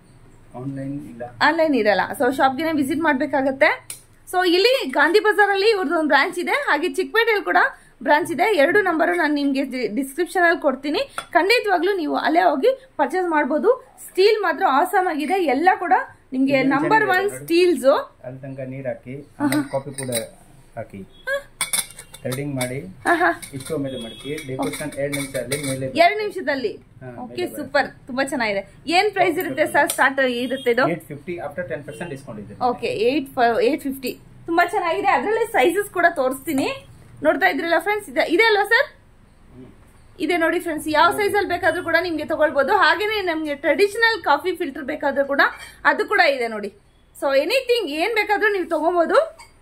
ಆನ್ಲೈನ್ ಇಲ್ಲ ಆನ್ಲೈನ್ ಇರಲ್ಲ ಸೊ ಶಾಪ್ಗೆ ವಿಸಿಟ್ ಮಾಡ್ಬೇಕಾಗತ್ತೆ ಸೊ ಇಲ್ಲಿ ಗಾಂಧಿ ಬಜಾರ್ ಅಲ್ಲಿ ಇವ್ರದ್ದು ಒಂದು ಬ್ರಾಂಚ್ ಇದೆ ಹಾಗೆ ಚಿಕ್ಕಪೇಟೆಯಲ್ಲಿ ಕೂಡ ಬ್ರಾಂಚ್ ಇದೆ ಎರಡು ನಂಬರ್ ನಾನು ನಿಮಗೆ ಡಿಸ್ಕ್ರಿಪ್ಷನ್ ಅಲ್ಲಿ ಕೊಡ್ತೀನಿ ಖಂಡಿತವಾಗ್ಲೂ ನೀವು ಅಲ್ಲೇ ಹೋಗಿ ಪರ್ಚೇಸ್ ಮಾಡ್ಬೋದು ಸ್ಟೀಲ್ ಮಾತ್ರ ಆಸಮ್ ಆಗಿದೆ ಎಲ್ಲ ಕೂಡ ನಿಮ್ಗೆ Design ನಂಬರ್ ಚೆನ್ನಾಗಿದೆ ಒನ್ ನೋಡಿ. ಸ್ಟೀಲ್ಸ್ ಅಲ್ಲಿ ತನಕ ನೀರ್ ಹಾಕಿ ಆಮೇಲೆ ಕಾಫಿ ಕೂಡ ಹಾಕಿ ಥ್ರೆಡಿಂಗ್ ಮಾಡಿ ಇಷ್ಟು ಮೇಲೆ ಮಡಕಿ ಡೆಕೋರೇಷನ್ ಎರಡು ನಿಮಿಷ ಅಲ್ಲಿ ಮೇಲೆ ಎರಡು ನಿಮಿಷದಲ್ಲಿ ಹಾ, ಓಕೆ ಸೂಪರ್ ತುಂಬಾ ಚೆನ್ನಾಗಿದೆ ಏನ್ ಪ್ರೈಸ್ ಇರುತ್ತೆ ಸರ್ ಸ್ಟಾರ್ಟ್ ಇರುತ್ತೆ ಇದು eight fifty after ten percent discount ಇದೆ ಓಕೆ ಏಟ್ ಏಟ್ ಫಿಫ್ಟಿ ತುಂಬಾ ಚೆನ್ನಾಗಿದೆ ಅದರಲ್ಲಿ ಸೈಜಸ್ ಕೂಡ ತೋರಿಸ್ತೀನಿ ನೋಡ್ತಾ ಇದ್ರಲ್ಲ ಫ್ರೆಂಡ್ಸ್ ಇದೆ ಇದೆ ಅಲ್ವಾ ಸರ್ ಇದೆ ನೋಡಿ ಫ್ರೆಂಡ್ಸ್ ಯಾವ ಸೈಜ್ ಅಲ್ಲಿ ಬೇಕಾದ್ರೂ ಕೂಡ ನಿಮ್ಗೆ ತಗೊಳ್ಬಹುದು ಹಾಗೇನೆ ನಮ್ಗೆ ಟ್ರೆಡಿಷನಲ್ ಕಾಫಿ ಫಿಲ್ಟರ್ ಬೇಕಾದ್ರೂ ಕೂಡ ಅದು ಕೂಡ ಇದೆ ನೋಡಿ ಸೊ ಎನಿಥಿಂಗ್ ಏನ್ ಬೇಕಾದ್ರೂ ನೀವು ತಗೋಬಹುದು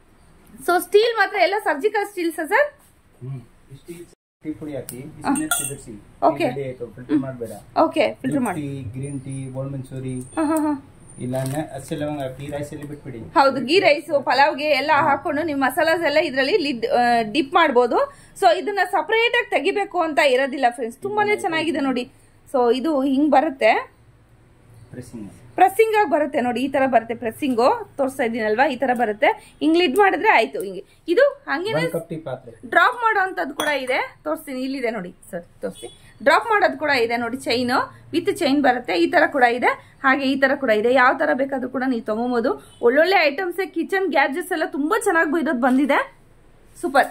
ಸೊ ಸ್ಟೀಲ್ ಮಾತ್ರ ಎಲ್ಲ ಸರ್ಜಿಕಲ್ ಸ್ಟೀಲ್ಸ್ ಸರ್ ಹ್ಮ್ ಇಷ್ಟು ಟೀ ಪುಡಿ ಹಾಕಿ ಬಿಸಿನೀರು ಕುದಿಸಿ Okay. ರೆಡಿ ಆಯ್ತು ಫಿಲ್ಟರ್ ಮಾಡಬೇಡ ಓಕೆ ಫಿಲ್ಟರ್ ಮಾಡಿ ಟೀ ಗ್ರೀನ್ ಟೀ ಗೋಲ್ಡ್ ಮಂಚೂರಿ ಹಾ ಹಾ ಹಾ ಇಲ್ಲ ಹಸಿ ಲವಂಗ ಹಾಕಿ ರೈಸ್ ಅಲ್ಲಿ ಬಿಟ್ಬಿಡಿ ಹೌದು ಗೀ ರೈಸ್ ಪಲಾವ್ಗೆ ಎಲ್ಲ ಹಾಕೊಂಡು ನೀವು ಮಸಾಲಾಸ್ ಎಲ್ಲ ಇದರಲ್ಲಿ ಲಿಡ್ ಡಿಪ್ ಮಾಡ್ಬೋದು ಸೊ ಇದನ್ನ ಸಪರೇಟ್ ಆಗಿ ತೆಗಿಬೇಕು ಅಂತ ಇರೋದಿಲ್ಲ ಫ್ರೆಂಡ್ಸ್ ತುಂಬಾನೇ ಚೆನ್ನಾಗಿದೆ ನೋಡಿ ಸೊ ಇದು ಹಿಂಗ್ ಬರುತ್ತೆ ಪ್ರೆಸ್ಸಿಂಗ್ ಪ್ರೆಸ್ಸಿಂಗ್ ಆಗಿ ಬರುತ್ತೆ ನೋಡಿ ಈ ತರ ಬರುತ್ತೆ ಪ್ರೆಸ್ಸಿಂಗು ತೋರಿಸ್ತಾ ಇದ್ದೀನಲ್ವಾ ಈ ತರ ಬರುತ್ತೆ ಹಿಂಗ್ ಲಿಡ್ ಮಾಡಿದ್ರೆ ಆಯ್ತು ಹಿಂಗೆ ಇದು ಹಂಗೇನೆ ಒಂದು ಕಪ್ ಟೀ ಪಾತ್ರೆ ಡ್ರಾಪ್ ಮಾಡೋ ಅಂತದ್ದು ಕೂಡ ಇದೆ ತೋರಿಸ್ತೀನಿ ಇಲ್ಲಿದೆ ನೋಡಿ ಸರ್ ತೋರಿಸಿ ಡ್ರಾಪ್ ಮಾಡೋದು ಕೂಡ ಇದೆ ನೋಡಿ ಚೈನ್ ವಿತ್ ಚೈನ್ ಬರುತ್ತೆ ಈ ತರ ಕೂಡ ಇದೆ ಹಾಗೆ ಈ ತರ ಕೂಡ ಇದೆ ಯಾವ ತರ ಬೇಕಾದ್ರೂ ಕೂಡ ನೀವು ತಗೋಬಹುದು ಒಳ್ಳೊಳ್ಳೆ ಐಟಮ್ಸ್ ಕಿಚನ್ ಗ್ಯಾಜೆಟ್ಸ್ ಎಲ್ಲ ತುಂಬಾ ಚೆನ್ನಾಗಿ ಇರೋದು ಬಂದಿದೆ ಸೂಪರ್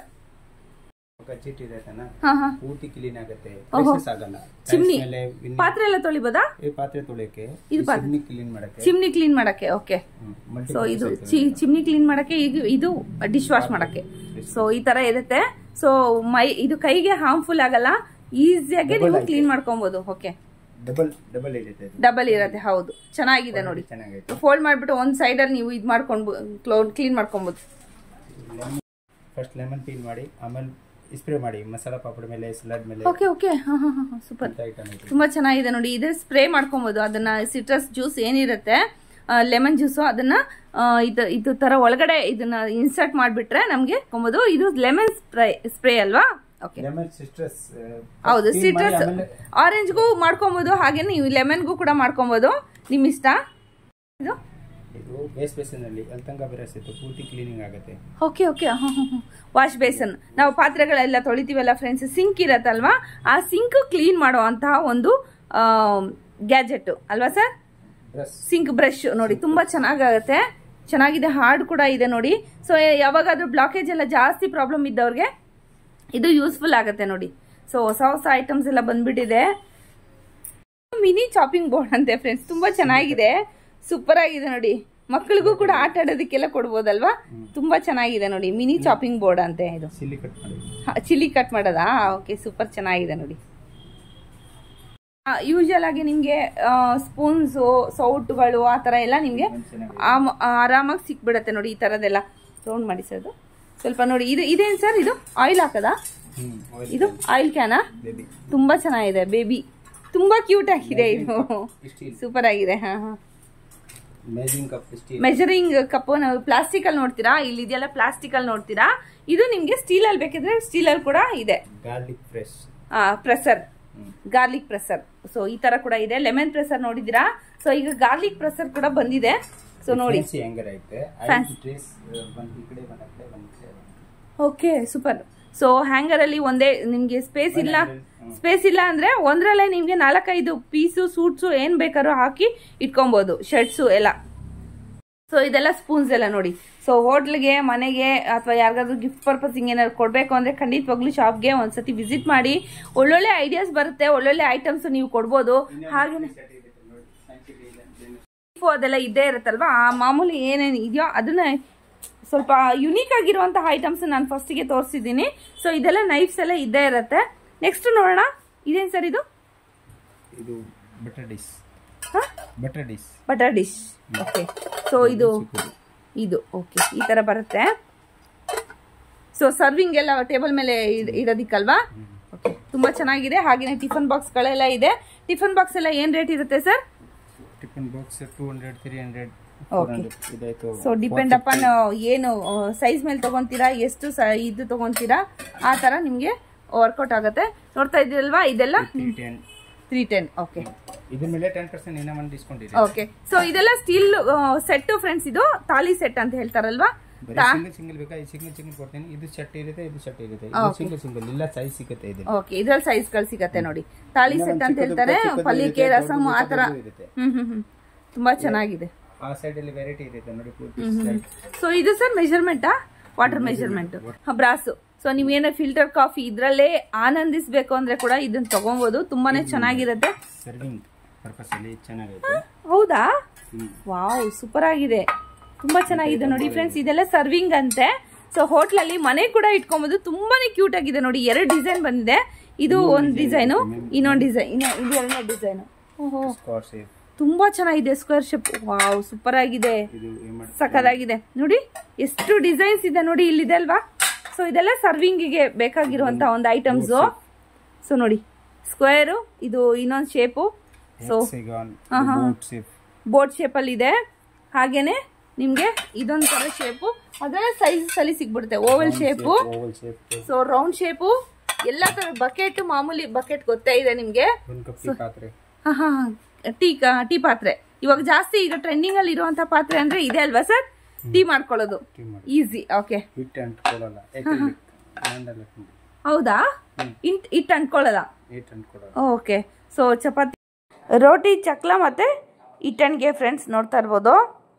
ಚೀಟ್ ಇದೆ ತಾನ ಹಾ ಹಾ ಪೂರ್ತಿ ಕ್ಲೀನ್ ಆಗುತ್ತೆ ಓಹೋ. ಪ್ರೆಸಸ್ ಆಗಲ್ಲ ಚಿಮ್ನಿ Tiles ಮೇಲೆ ವಿನ್- ಪಾತ್ರೆ ಎಲ್ಲ ತೊಳಿಬೋದಾ ಈ ಪಾತ್ರೆ ತೊಳೆಯಕ್ಕೆ ಇದು ಪಾತ್ರೆ. ಚಿಮ್ನಿ ಕ್ಲೀನ್ ಮಾಡಕ್ಕೆ ಚಿಮ್ನಿ ಕ್ಲೀನ್ ಮಾಡಕ್ಕೆ ಓಕೆ ಹ್ಮ್, multi ಸೊ purpose ಇದು ಆಯ್ತು. ಚಿ- ಚಿಮ್ನಿ ಕ್ಲೀನ್ ಮಾಡಕ್ಕೆ ಇದು ಇದು ಡಿಶ್ ವಾಶ್ ಮಾಡಕ್ಕೆ ಸೊ ಈ ತರ ಇರುತ್ತೆ ಸೊ ಮೈ ಇದು ಕೈಗೆ ಹಾರ್ಮ್ಫುಲ್ ಆಗಲ್ಲ ಈಸಿಯಾಗಿ Double ನೀವು ಆಯ್ತು. ಕ್ಲೀನ್ ಮಾಡ್ಕೊಬಹುದು ಓಕೆ ಡಬಲ್ ಡಬಲ್ ಇರುತ್ತೆ ಇದು. ಡಬಲ್ ಇರುತ್ತೆ ಹೌದು ಚೆನ್ನಾಗಿದೆ ನೋಡಿ ಚೆನ್ನಾಗೈತೆ ಫೋಲ್ಡ್ ಮಾಡ್ಬಿಟ್ಟು ಒಂದ್ ಸೈಡ್ ಅಲ್ಲಿ ನೀವು ಇದು ಮಾಡ್ಕೊಂಡು ಕ್ಲೀನ್ ಮಾಡ್ಕೊಬಹುದು ಫಸ್ಟ್ ಲೆಮನ್ ಪೀಲ್ ಮಾಡಿ ಆಮೇಲೆ ಸ್ಪ್ರೇ ಮಾಡಿ ಮಸಾಲಾ ಪಾಪಡ್ ಮೇಲೆ ಸಲಾಡ್ ಮೇಲೆ ಓಕೆ ಓಕೆ ಸೂಪರ್ ಅಂತ ಐಟಮ್ ಐತೆ ತುಂಬಾ ಚೆನ್ನಾಗಿದೆ ನೋಡಿ ಇದೇ ಸ್ಪ್ರೇ ಮಾಡ್ಕೊಬಹುದು ಅದನ್ನ ಸಿಟ್ರಸ್ ಜ್ಯೂಸ್ ಏನಿರುತ್ತೆ ಲೆಮನ್ ಜ್ಯೂಸು ಅದನ್ನ ಆ, ಇದು ಇದು ತರ ಒಳಗಡೆ ಇದನ್ನ ಇನ್ಸರ್ಟ್ ಮಾಡ್ಬಿಟ್ರೆ ನಮ್ಗೆ ಕೊಂಬೋದು ಇದು ಲೆಮನ್ ಸ್ಪ್ರೇ ಸ್ಪ್ರೇ ಅಲ್ವಾ ಓಕೆ ಲೆಮನ್ ಸಿಟ್ರಸ್ ಹೌದು ಸಿಟ್ರಸ್ ಆರೆಂಜ್ಗೂ ಮಾಡ್ಕೊಬೋದು ಹಾಗೆ ನೀವು ಲೆಮನ್ಗೂ ಕೂಡ ಮಾಡ್ಕೊಬೋದು ನಿಮ್ ಇಷ್ಟ ಇದು ಇದು ಬೇಸ್ ಬೇಸಿನ್ ಅಲ್ಲಿ ಅಲ್ಲಿ ತನಕ ಬೆರೆಸಿತ್ತು ಪೂರ್ತಿ ಕ್ಲೀನಿಂಗ್ ಆಗುತ್ತೆ ಓಕೆ ಓಕೆ ವಾಶ್ ಬೇಸನ್ ನಾವು ಪಾತ್ರೆಗಳೆಲ್ಲ ತೊಳಿತೀವಲ್ಲ ಫ್ರೆಂಡ್ಸ್ ಸಿಂಕ್ ಇರತ್ತಲ್ವಾ ಆ ಸಿಂಕ್ ಕ್ಲೀನ್ ಮಾಡುವಂತಹ ಒಂದು ಗ್ಯಾಜೆಟ್ ಅಲ್ವಾ ಸರ್ ಬ್ರಷ್ ಸಿಂಕ್ ಬ್ರಷ್ ನೋಡಿ ತುಂಬಾ ಚೆನ್ನಾಗಾಗತ್ತೆ ಚೆನ್ನಾಗಿದೆ ಹಾರ್ಡ್ ಕೂಡ ಇದೆ ನೋಡಿ ಸೊ ಯಾವಾಗಾದ್ರೂ ಬ್ಲಾಕೇಜ್ ಎಲ್ಲ ಜಾಸ್ತಿ ಪ್ರಾಬ್ಲಮ್ ಇದ್ದವ್ರಿಗೆ ಇದು ಯೂಸ್ಫುಲ್ ಆಗುತ್ತೆ ನೋಡಿ ಸೊ ಹೊಸ ಹೊಸ ಐಟಮ್ಸ್ ಎಲ್ಲ ಬಂದ್ಬಿಟ್ಟಿದೆ ಮಿನಿ ಚಾಪಿಂಗ್ ಬೋರ್ಡ್ ಅಂತೆ ಫ್ರೆಂಡ್ಸ್ ತುಂಬಾ ಚೆನ್ನಾಗಿದೆ ಸೂಪರ್ ಆಗಿದೆ ನೋಡಿ ಮಕ್ಕಳಿಗೂ ಕೂಡ ಆಟ ಆಡೋದಕ್ಕೆಲ್ಲ ಕೊಡ್ಬೋದಲ್ವಾ ತುಂಬಾ ಚೆನ್ನಾಗಿದೆ ನೋಡಿ ಮಿನಿ ಚಾಪಿಂಗ್ ಬೋರ್ಡ್ ಅಂತೆ ಇದು ಸಿಲ್ಲಿ ಕಟ್ ಮಾಡಿ ಚಿಲ್ಲಿ ಕಟ್ ಮಾಡೋದಾ ಓಕೆ ಸೂಪರ್ ಚೆನ್ನಾಗಿದೆ ನೋಡಿ ಯೂಶಲ್ ಆಗಿ ನಿಮ್ಗೆ ಸ್ಪೂನ್ಸು ಸೌಟುಗಳು ಆ ತರ ಎಲ್ಲ ನಿಮ್ಗೆ ಚೆನ್ನಾಗಿದೆ ಆಮ್- ಆರಾಮಾಗಿ ಸಿಕ್ಬಿಡತ್ತೆ ನೋಡಿ ಈ ತರದೆಲ್ಲ ರೌಂಡ್ ಮಾಡಿ ಸರ್ ಅದು ಸ್ವಲ್ಪ ನೋಡಿ ಇದು ಇದೇನು ಸರ್ ಇದು ಆಯಿಲ್ ಹಾಕದಾ ಹ್ಮ್ oil ಇದು ಆಯಿಲ್ ಕ್ಯಾನಾ baby ತುಂಬಾ ಚೆನ್ನಾಗಿದೆ ಬೇಬಿ ತುಂಬಾ ಕ್ಯೂಟ್ ಆಗಿದೆ ಇದು ಸ್ಟೀಲ್ ಸೂಪರ್ ಆಗಿದೆ ಹಾ ಹಾ measuring cup steel measuring cup ನಾವು ಪ್ಲಾಸ್ಟಿಕ್ ಅಲ್ಲಿ ನೋಡ್ತೀರಾ ಇಲ್ಲಿ ಇದೆಲ್ಲ ಪ್ಲಾಸ್ಟಿಕ್ ಅಲ್ಲಿ ನೋಡ್ತೀರಾ ಇದು ನಿಮ್ಗೆ ಸ್ಟೀಲ್ ಅಲ್ಲಿ ಬೇಕಿದ್ರೆ ಸ್ಟೀಲ್ ಅಲ್ಲಿ ಕೂಡ ಇದೆ garlic fresh presser garlic presser so ಈ ತರ ಕೂಡ ಇದೆ ಲೆಮನ್ ಪ್ರೆಸರ್ ನೋಡಿದಿರಾ ಸೊ ಈಗ ಗಾರ್ಲಿಕ್ ಪ್ರೆಸರ್ ಕೂಡ ಬಂದಿದೆ ಸೊ ನೋಡಿ ಹೆಂಗರ್ ಐತೆ Fancy. ಐದು ಡ್ರೆಸ್ ಬಂದ್ ಈ ಕಡೆ ಬಂದ್ ಆ ಕಡೆ ಬಂದ್ ಈ ಕಡೆ ಬಂದ್. ಓಕೆ ಸೂಪರ್ ಸೊ ಹ್ಯಾಂಗರ್ ಅಲ್ಲಿ ಒಂದೇ ನಿಮ್ಗೆ ಸ್ಪೇಸ್ ಇಲ್ಲ ಹ್ಮ್. ಸ್ಪೇಸ್ ಇಲ್ಲ ಅಂದ್ರೆ ಒಂದ್ರಲ್ಲೇ ನಿಮ್ಗೆ ನಾಲ್ಕೈದು ಪೀಸು ಸೂಟ್ಸು ಏನ್ ಬೇಕಾದ್ರೂ ಹಾಕಿ ಇಟ್ಕೊಬಹುದು ಶರ್ಟ್ಸು ಎಲ್ಲ ಸೊ ಇದೆಲ್ಲ ಸ್ಪೂನ್ಸ್ ಎಲ್ಲ ನೋಡಿ ಸೊ ಹೋಟ್ಲ್ಗೆ ಮನೆಗೆ ಅಥವಾ ಯಾರಿಗಾದ್ರೂ ಗಿಫ್ಟ್ ಪರ್ಪಸ್ ಏನಾದ್ರು ಕೊಡಬೇಕು ಅಂದ್ರೆ ಖಂಡಿತವಾಗ್ಲೂ ಶಾಪ್ಗೆ ಒಂದ್ಸತಿ ವಿಸಿಟ್ ಮಾಡಿ ಒಳ್ಳೊಳ್ಳೆ ಐಡಿಯಾಸ್ ಬರುತ್ತೆ ಒಳ್ಳೊಳ್ಳೆ ಐಟಮ್ಸ್ ನೀವು ಕೊಡ್ಬೋದು ಹಾಗೇನೆ Set ಇರುತ್ತೆ ನೋಡಿ, fancy design. ಲೈಫು ಅದೆಲ್ಲ ಇದ್ದೇ ಇರುತ್ತಲ್ವಾ ಆ ಮಾಮೂಲಿ ಏನೇನು ಇದೆಯೋ ಅದನ್ನ ಸ್ವಲ್ಪ ಯುನೀಕ್ ಆಗಿರುವಂತಹ ಐಟಮ್ಸ್ ನಾನು ಫಸ್ಟಿಗೆ ತೋರಿಸಿದ್ದೀನಿ ಸೊ ಇದೆಲ್ಲ ನೈಫ್ಸ್ ಎಲ್ಲ ಇದ್ದೇ ಇರುತ್ತೆ ನೆಕ್ಸ್ಟ್ ನೋಡೋಣ ಇದೇನು ಸರ್ ಇದು ಇದು ಬಟರ್ ಡಿಶ್ ಹಾ? Butter dish butter dish okay so ಇದು ಇದು ಓಕೆ ಈ ತರ ಬರುತ್ತೆ ಸೊ ಸರ್ವಿಂಗ್ ಎಲ್ಲ ಟೇಬಲ್ ಮೇಲೆ ಇಡ್- ಇಡೋದಿಕ್ಕಲ್ವಾ ಓಕೆ ತುಂಬಾ ಚೆನ್ನಾಗಿದೆ ಹಾಗೇನೆ ಟಿಫನ್ ಬಾಕ್ಸ್ಗಳೆಲ್ಲ ಇದೆ ಟಿಫನ್ ಬಾಕ್ಸ್ ಎಲ್ಲ ಏನ್ ರೇಟ್ ಇರುತ್ತೆ sir tiffin box two hundred three hundred Okay. ಇದಾಯ್ತು ಸೊ ಡಿಪೆಂಡ್ ಅಪಾನ್ ಏನು ಸೈಜ್ ಮೇಲೆ ತಗೊಂತೀರಾ ಎಷ್ಟು ಸ- ಇದು ತಗೊಂತೀರಾ ಆ ತರ ನಿಮ್ಗೆ ವರ್ಕೌಟ್ ಆಗುತ್ತೆ ನೋಡ್ತಾ ಇದ್ದೀರಲ್ವಾ ಇದೆಲ್ಲ three ten three ten okay ಇದ್ರ ಮೇಲೆ ಟೆನ್ ಪರ್ಸೆಂಟ್ ಇನ್ನೂ ಒಂದು ಡಿಸ್ಕೌಂಟ್ ಇದೆ ಓಕೆ ಸೊ ಇದೆಲ್ಲ ಸ್ಟೀಲ್ ಸೆಟ್ ಫ್ರೆಂಡ್ಸ್ ಇದು ತಾಲಿ ಸೆಟ್ ಅಂತ ಹೇಳ್ತಾರಲ್ವಾ ಬರೀ ಸಿಂಗಲ್ ಸಿಂಗಲ್ ಬೇಕಾ ಈ ಸಿಂಗಲ್ ಸಿಂಗಲ್ ಕೊಡ್ತೀನಿ ಇದು ಶರ್ಟ್ ಇರುತ್ತೆ ಇದು ಶರ್ಟ್ ಇರುತ್ತೆ ಇದು ಸಿಂಗಲ್ ಸಿಂಗಲ್ ಇಲ್ಲ ಸೈಜ್ ಸಿಗುತ್ತೆ ಇದೆ ಓಕೆ ಇದ್ರಲ್ಲಿ ಸೈಜ್ ಗಳು ಸಿಗತ್ತೆ ನೋಡಿ ತಾಳಿ ಸೆಟ್ ಅಂತ ಹೇಳ್ತಾರೆ ಪಲ್ಲಿಕೆ ರಸಮ್ ಆ ತರ ಇರುತ್ತೆ ಹ್ಮ್ ಹ್ಮ್ ಹ್ಮ್ ತುಂಬಾ ಚೆನ್ನಾಗಿದೆ ಆ ಸೈಡ್ ಅಲ್ಲಿ ವೆರೈಟಿ ಇರುತ್ತೆ ನೋಡಿ ಪೂರ್ತಿ side. ಸೊ ಇದು ಸರ್ ಮೆಜರ್ಮೆಂಟಾ ವಾಟರ್ ಮೆಜರ್ಮೆಂಟ್ ಬ್ರಾಸು ಸೊ ನೀವೇನೋ ಫಿಲ್ಟರ್ ಕಾಫಿ ಇದ್ರಲ್ಲೇ ಆನಂದಿಸ್ಬೇಕು ಅಂದ್ರೆ ಕೂಡ ಇದನ್ನ ತಗೊಬೋದು ತುಂಬಾನೇ ಚೆನ್ನಾಗಿರುತ್ತೆ ಸರ್ವಿಂಗ್ ಪರ್ಪಸ್ ಅಲ್ಲಿ ಚೆನ್ನಾಗೈತೆ ಹೌದಾ ಹ್ಮ್. ವಾವ್ ಸೂಪರ್ ಆಗಿದೆ ತುಂಬಾ ಚೆನ್ನಾಗಿದೆ ನೋಡಿ ಫ್ರೆಂಡ್ಸ್ ಇದೆಲ್ಲ ಸರ್ವಿಂಗ್ ಅಂತೆ ಸೊ ಹೋಟ್ಲಲ್ಲಿ ಮನೆ ಕೂಡ ಇಟ್ಕೊಬಹುದು ತುಂಬಾನೇ ಕ್ಯೂಟ್ ಆಗಿದೆ ನೋಡಿ ಎರಡು ಡಿಸೈನ್ ಬಂದಿದೆ ಇದು ಒಂದ್ ಡಿಸೈನು ಇನ್ನೊಂದು ಡಿಸೈನ್ ಇದು ಎರಡನೇ ಡಿಸೈನು ಓಹೋ ಸ್ಕಾಟ್ ಸೇಫ್ ತುಂಬಾ ಚೆನ್ನಾಗಿದೆ ಸ್ಕ್ವೇರ್ ಶೇಪ್ ವಾವ್ ಸೂಪರ್ ಆಗಿದೆ ಇದು ಏನ್ ಮಾಡಿ ಸಖತ್ತಾಗಿದೆ ನೋಡಿ ಎಷ್ಟು ಡಿಸೈನ್ಸ್ ಇದೆ ನೋಡಿ ಇಲ್ಲಿದೆ ಅಲ್ವಾ ಸೊ ಇದೆಲ್ಲ ಸರ್ವಿಂಗಿಗೆ ಬೇಕಾಗಿರುವಂತ ಒಂದು ಐಟಮ್ಸ್ ಸೊ ನೋಡಿ ಸ್ಕ್ವೇರು ಇದು ಇನ್ನೊಂದು ಶೇಪು ಸೊ ಹೆಕ್ಸಗಾನ್ ಆಹಾ. ಬೋಟ್ ಸೇಫ್ ಬೋಟ್ ಶೇಪ್ ಅಲ್ಲಿ ಇದೆ ಹಾಗೇನೆ ನಿಮ್ಗೆ ಇದೊಂದು ತರ ಶೇಪು ಅದೆಲ್ಲ ಸೈಜಸ್ ಅಲ್ಲಿ ಸಿಗ್ಬಿಡುತ್ತೆ oval shape oval shape so round shape ಎಲ್ಲ ತರ ಬಕೆಟ್ ಮಾಮೂಲಿ ಬಕೆಟ್ ಗೊತ್ತೇ ಇದೆ ನಿಮ್ಗೆ ಒಂದು ಕಪ್ಪಿ ಪಾತ್ರೆ ಹಾ ಹಾ ಹಾ. ಟೀ ಕ- ಟೀ ಪಾತ್ರೆ ಇವಾಗ ಜಾಸ್ತಿ ಈಗ ಟ್ರೆಂಡಿಂಗ್ ಅಲ್ಲಿ ಇರುವಂತ ಪಾತ್ರೆ ಅಂದ್ರೆ ಇದೆ ಅಲ್ವಾ ಸರ್ ಟೀ ಮಾಡ್ಕೊಳ್ಳೋದು ಟೀ ಮಾಡಿ ಈಸಿ ಓಕೆ ಹಿಟ್ ಅಂಟ್ಕೊಳ್ಳಲ್ಲ acrylic. ಹ್ಯಾಂಡಲ್ ಹಾಕೊಂಡು ಹೌದಾ ಇಂಟ್ ಇಟ್ಟು ಅಂಟ್ಕೊಳ್ಳಲ್ಲ ಹಿಟ್ ಅಂಟ್ಕೊಳ್ಳಲ್ಲ ಓಕೆ ಸೊ ಚಪಾತಿ ರೋಟಿ ಚಕ್ಲ ಮತ್ತೆ ಇಟ್ಟಣಿಗೆ ಫ್ರೆಂಡ್ಸ್ ನೋಡ್ತಾ ಇರ್ಬೋದು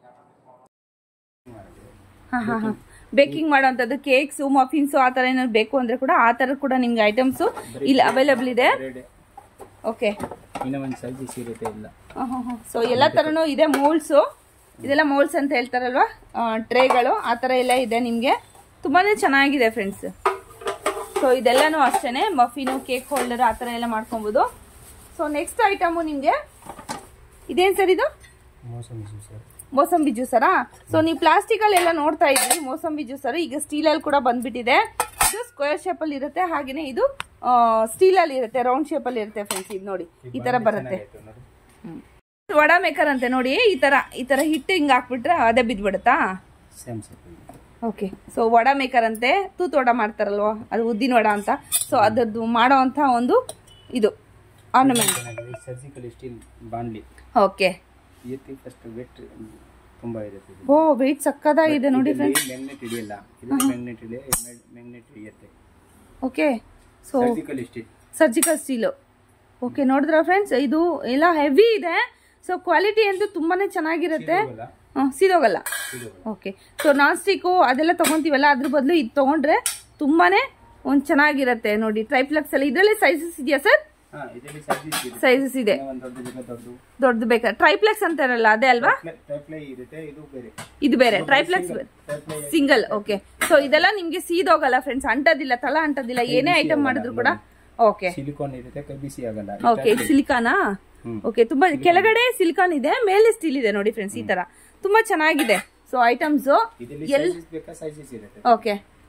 ಹಾಂ ಹಾಂ ಹಾಂ ಬೇಕಿಂಗ್ ಮಾಡೋವಂಥದ್ದು ಕೇಕ್ಸು ಮಫಿನ್ಸು ಆ ಥರ ಏನಾದ್ರು ಬೇಕು ಅಂದರೆ ಕೂಡ ಆ ಥರ ಕೂಡ ನಿಮ್ಗೆ ಐಟಮ್ಸು ಇಲ್ಲಿ ಅವೈಲಬಲ್ ಇದೆ Bread. ಓಕೆ ಇನ್ನೂ ಒಂದು ಸೈಜಸ್ ಇರುತ್ತೆ ಇಲ್ಲ ಸೊ ಎಲ್ಲ ಥರನೂ ಇದೆ ಮೋಲ್ಸು ಇದೆಲ್ಲ ಮೋಲ್ಸ್ ಅಂತ ಹೇಳ್ತಾರಲ್ವಾ ಟ್ರೇಗಳು ಆ ಥರ ಎಲ್ಲ ಇದೆ ನಿಮಗೆ ತುಂಬಾ ಚೆನ್ನಾಗಿದೆ ಫ್ರೆಂಡ್ಸ್ ಸೊ ಇದೆಲ್ಲನೂ ಅಷ್ಟೇ ಮಫಿನು ಕೇಕ್ ಹೋಲ್ಡರ್ ಆ ಥರ ಎಲ್ಲ ಮಾಡ್ಕೊಬೋದು ಸೊ ನೆಕ್ಸ್ಟ್ ಐಟಮು ನಿಮಗೆ ಇದೇನು ಸರ್ ಇದು ಮೋಸಂಬಿ ಜ್ಯೂಸರ್ ಮೋಸಂಬಿ ಜ್ಯೂಸರಾ ಸೊ ನೀವು ಪ್ಲಾಸ್ಟಿಕ್ ಅಲ್ಲಿ ಎಲ್ಲ ನೋಡ್ತಾ ಇದ್ರಿ ಮೋಸಂಬಿ ಜ್ಯೂಸರ್ ಈಗ ಸ್ಟೀಲ್ ಅಲ್ಲಿ ಕೂಡ ಬಂದ್ಬಿಟ್ಟಿದೆ ಇದು ಸ್ಕ್ವೇರ್ ಶೇಪ್ ಅಲ್ಲಿ ಇರುತ್ತೆ ಹಾಗೇನೆ ಇದು ಸ್ಟೀಲ್ ಅಲ್ಲಿ ಇರುತ್ತೆ ರೌಂಡ್ ಶೇಪ್ ಅಲ್ಲಿ ಇರುತ್ತೆ ಫ್ರೆಂಡ್ಸ್ ಇದು ನೋಡಿ ಈ ತರ ಬರುತ್ತೆ ನೋಡಿ ವಡ ಮೇಕರ್ ಅಂತೆ ನೋಡಿ ಈ ತರ ಈ ತರ ಹಿಟ್ಟು ಹಿಂಗ್ ಹಾಕ್ಬಿಟ್ರೆ ಅದೇ ಬಿದ್ಬಿಡುತ್ತಾ same same okay so vada maker ಅಂತೆ ತೂತ್ ವಡ ಮಾಡ್ತಾರಲ್ವಾ ಅದು ಉದ್ದಿನ ವಡ ಅಂತ ಸೊ ಅದರದ್ದು ಮಾಡೋ ಅಂತ ಒಂದು ಇದು ಆರ್ನಮೆಂಟ್ ಚೆನ್ನಾಗಿದೆ ಸರ್ಜಿಕಲ್ ಸ್ಟೀಲ್ ಬಾಂಡ್ಲಿ ಓಕೆ ಎತ್ತಿ ಫಸ್ಟ್ ವೆಟ್ ತುಂಬಾ ಇರುತ್ತೆ ಇದು. ಓ ವೆಯ್ಟ್ ಸಕ್ಕದಾಗಿದೆ ನೋಡಿ ಇದರಲ್ಲಿ ಮ್ಯಾಗ್ನೆಟ್ ಹಿಡಿಯಲ್ಲ ಇದರಲ್ಲಿ ಮ್ಯಾಗ್ನೆಟ್ ಹಿಡಿಯ ಮ್ಯಾಗ್ನೆಟ್ ಹಿಡಿಯುತ್ತೆ okay so surgical steel surgical steel okay ನೋಡಿದ್ರ ಫ್ರೆಂಡ್ಸ್ ಇದು ಎಲ್ಲ ಹೆವಿ ಇದೆ ಸೊ ಕ್ವಾಲಿಟಿ ಅಂತೂ ತುಂಬಾನೇ ಚೆನ್ನಾಗಿರುತ್ತೆ ಹೋಗಲ್ಲ ಹ್ಮ್, ಸೀದೋಗಲ್ಲ ಇದು ಓಕೆ ಸೊ ನಾನ್ ಸ್ಟಿಕ್ಕು ಅದೆಲ್ಲ ತಗೊಂತೀವಲ್ಲ ಅದ್ರ ಬದಲು ಇದು ತಗೊಂಡ್ರೆ ತುಂಬಾನೇ ಒಂದು ಚೆನ್ನಾಗಿರುತ್ತೆ ನೋಡಿ ಟ್ರೈಪ್ಲೆಕ್ಸ್ ಎಲ್ಲ ಇದರಲ್ಲಿ ಸೈಜಸ್ ಇದೆಯಾ ಸರ್ ಹಾ ಇದರಲ್ಲಿ ಸೈಜಸ್ ಇದೆ ಸೈಜಸ್ ಇದೆ ಇನ್ನೂ ಒಂದು ದೊಡ್ಡ ಬೇಕಾ ದೊಡ್ಡದು ದೊಡ್ಡದು ಬೇಕಾ ಟ್ರೈಪ್ಲೆಕ್ಸ್ ಅಂತಾರಲ್ಲ ಅದೇ ಅಲ್ವಾ ಟೈಪ್ಲೈ ಇರುತ್ತೆ ಇದು ಬೇರೆ ಇದು ಬೇರೆ triplex triply single okay so ಇದೆಲ್ಲ ನಿಮ್ಗೆ ಸೀದೋಗಲ್ಲ ಫ್ರೆಂಡ್ಸ್ ಅಂಟೋದಿಲ್ಲ ತಳ ಅಂಟೋದಿಲ್ಲ ಏನೇ ಐಟಮ್ ಮಾಡಿದ್ರು ಕೂಡ ಓಕೆ ಸಿಲಿಕಾನ್ ಇರುತ್ತೆ ಕೈ ಬಿಸಿ ಆಗಲ್ಲ ಓಕೆ ಸಿಲಿಕಾನಾ ಹ್ಮ್. ಓಕೆ ತುಂಬಾ ಕೆಳಗಡೆ ಸಿಲಿಕಾನ್ ಇದೆ ಮೇಲೆ ಸ್ಟೀಲ್ ಇದೆ ನೋಡಿ ಫ್ರೆಂಡ್ಸ್ ಈ ತರ ತುಂಬಾ ಚೆನ್ನಾಗಿದೆ ಸೊ ಐಟಮ್ಸ್ ಇದರಲ್ಲಿ ಸೈಜಸ್ ಬೇಕಾ ಸೈಜಸ್ ಇರುತ್ತೆ ಓಕೆ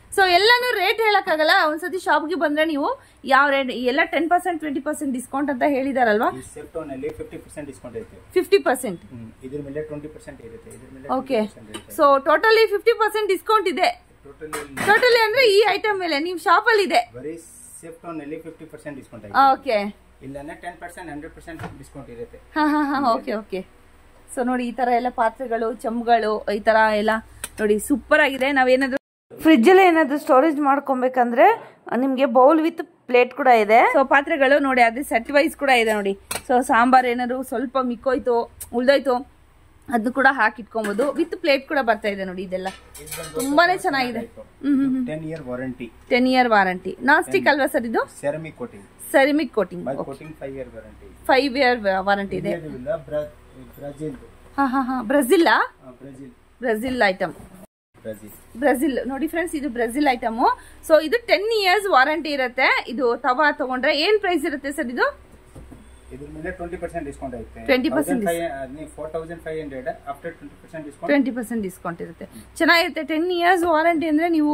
ಸೊ ಎಲ್ಲಾನು ರೇಟ್ ಹೇಳಕ್ಕಾಗಲ್ಲ ಒಂದ್ಸತಿ ಶಾಪ್ಗೆ ಬಂದ್ರೆ ನೀವು ಯಾವ ರೇಟ್ ಎಲ್ಲ ten percent twenty percent discount ಅಂತ ಹೇಳಿದಾರಲ್ವಾ ಈ ಸೆಪ್ಟೋನ್ ಅಲ್ಲಿ ಫಿಫ್ಟಿ ಪರ್ಸೆಂಟ್ ಡಿಸ್ಕೌಂಟ್ ಇರುತ್ತೆ ಫಿಫ್ಟಿ ಪರ್ಸೆಂಟ್ ಹ್ಮ್. ಇದ್ರ ಮೇಲೆ ಟ್ವೆಂಟಿ ಪರ್ಸೆಂಟ್ ಇರುತ್ತೆ ಇದ್ರ ಮೇಲೆ okay so totally fifty percent discount ಇದೆ ಟೋಟಲಿ ಟೋಟಲಿ ಅಂದ್ರೆ ಈ ಐಟಮ್ ಮೇಲೆ ನೀವು ಶಾಪಲ್ಲಿ ಇದೆ ಬರೀ ಸೆಪ್ಟೋನ್ ಅಲ್ಲಿ ಫಿಫ್ಟಿ ಪರ್ಸೆಂಟ್ ಡಿಸ್ಕೌಂಟ್ ಆಗಿದೆ ಓಕೆ ಇಲ್ಲಾಂದ್ರೆ ten percent hundred percent discount ಇರುತ್ತೆ ಹಾ ಹಾ ಹಾ ಓಕೆ ಓಕೆ ಸೊ ನೋಡಿ ಈ ತರ ಎಲ್ಲ ಪಾತ್ರೆಗಳು ಚಮ್ಗಳು ಈ ತರ ಎಲ್ಲ ನೋಡಿ ಸೂಪರ್ ಆಗಿದೆ ನಾವೇನಾದ್ರು ಫ್ರಿಜ್ ಅಲ್ಲಿ ಏನಾದ್ರು ಸ್ಟೋರೇಜ್ ಮಾಡ್ಕೊಬೇಕಂದ್ರೆ ನಿಮ್ಗೆ ಬೌಲ್ ವಿತ್ ಪ್ಲೇಟ್ ಕೂಡ ಇದೆ ಸೊ ಪಾತ್ರೆಗಳು ನೋಡಿ ಅದೇ ಸೆಟ್ ವೈಸ್ ಕೂಡ ಇದೆ ನೋಡಿ ಸೊ ಸಾಂಬಾರ್ ಏನಾದ್ರು ಸ್ವಲ್ಪ ಮಿಕ್ಕೋಯ್ತು ಉಳ್ದೋಯ್ತು ಅದನ್ನು ಕೂಡ ಹಾಕಿಟ್ಕೊಬೋದು ವಿತ್ ಪ್ಲೇಟ್ ಕೂಡ ಬರ್ತಾ ಇದೆ ನೋಡಿ ಇದೆಲ್ಲ ತುಂಬಾನೇ ಚೆನ್ನಾಗಿದೆ hmm hmm hmm ten year warranty ten year warranty non stick ಅಲ್ವಾ ಸರ್ ಇದು ceramic coating ceramic coating by coating five year warranty five year warranty ಇದೆ ಇಲ್ಲ ಬ್ರೆಜಿಲ್ ಹಾ ಹಾ ಹಾ ಬ್ರೆಜಿಲ್ಲಾ Brazil Brazil item Brazil Brazil ನೋಡಿ ಫ್ರೆಂಡ್ಸ್ ಇದು ಬ್ರೆಜಿಲ್ ಐಟಮ್ ಸೊ ಇದು ಟೆನ್ ಇಯರ್ಸ್ ವಾರಂಟಿ ಇರುತ್ತೆ ಇದು ತವಾ ತಗೊಂಡ್ರೆ ಏನ್ ಪ್ರೈಸ್ ಇರುತ್ತೆ ಸರ್ ಇದು ಇದ್ರ ಮೇಲೆ ಟ್ವೆಂಟಿ ಪರ್ಸೆಂಟ್ ಡಿಸ್ಕೌಂಟ್ ಆಗುತ್ತೆ 20% four thousand five hundred after twenty percent discount twenty percent discount ಇರುತ್ತೆ ಚೆನ್ನಾಗಿರುತ್ತೆ ಟೆನ್ ಇಯರ್ಸ್ ವಾರಂಟಿ ಅಂದ್ರೆ ನೀವು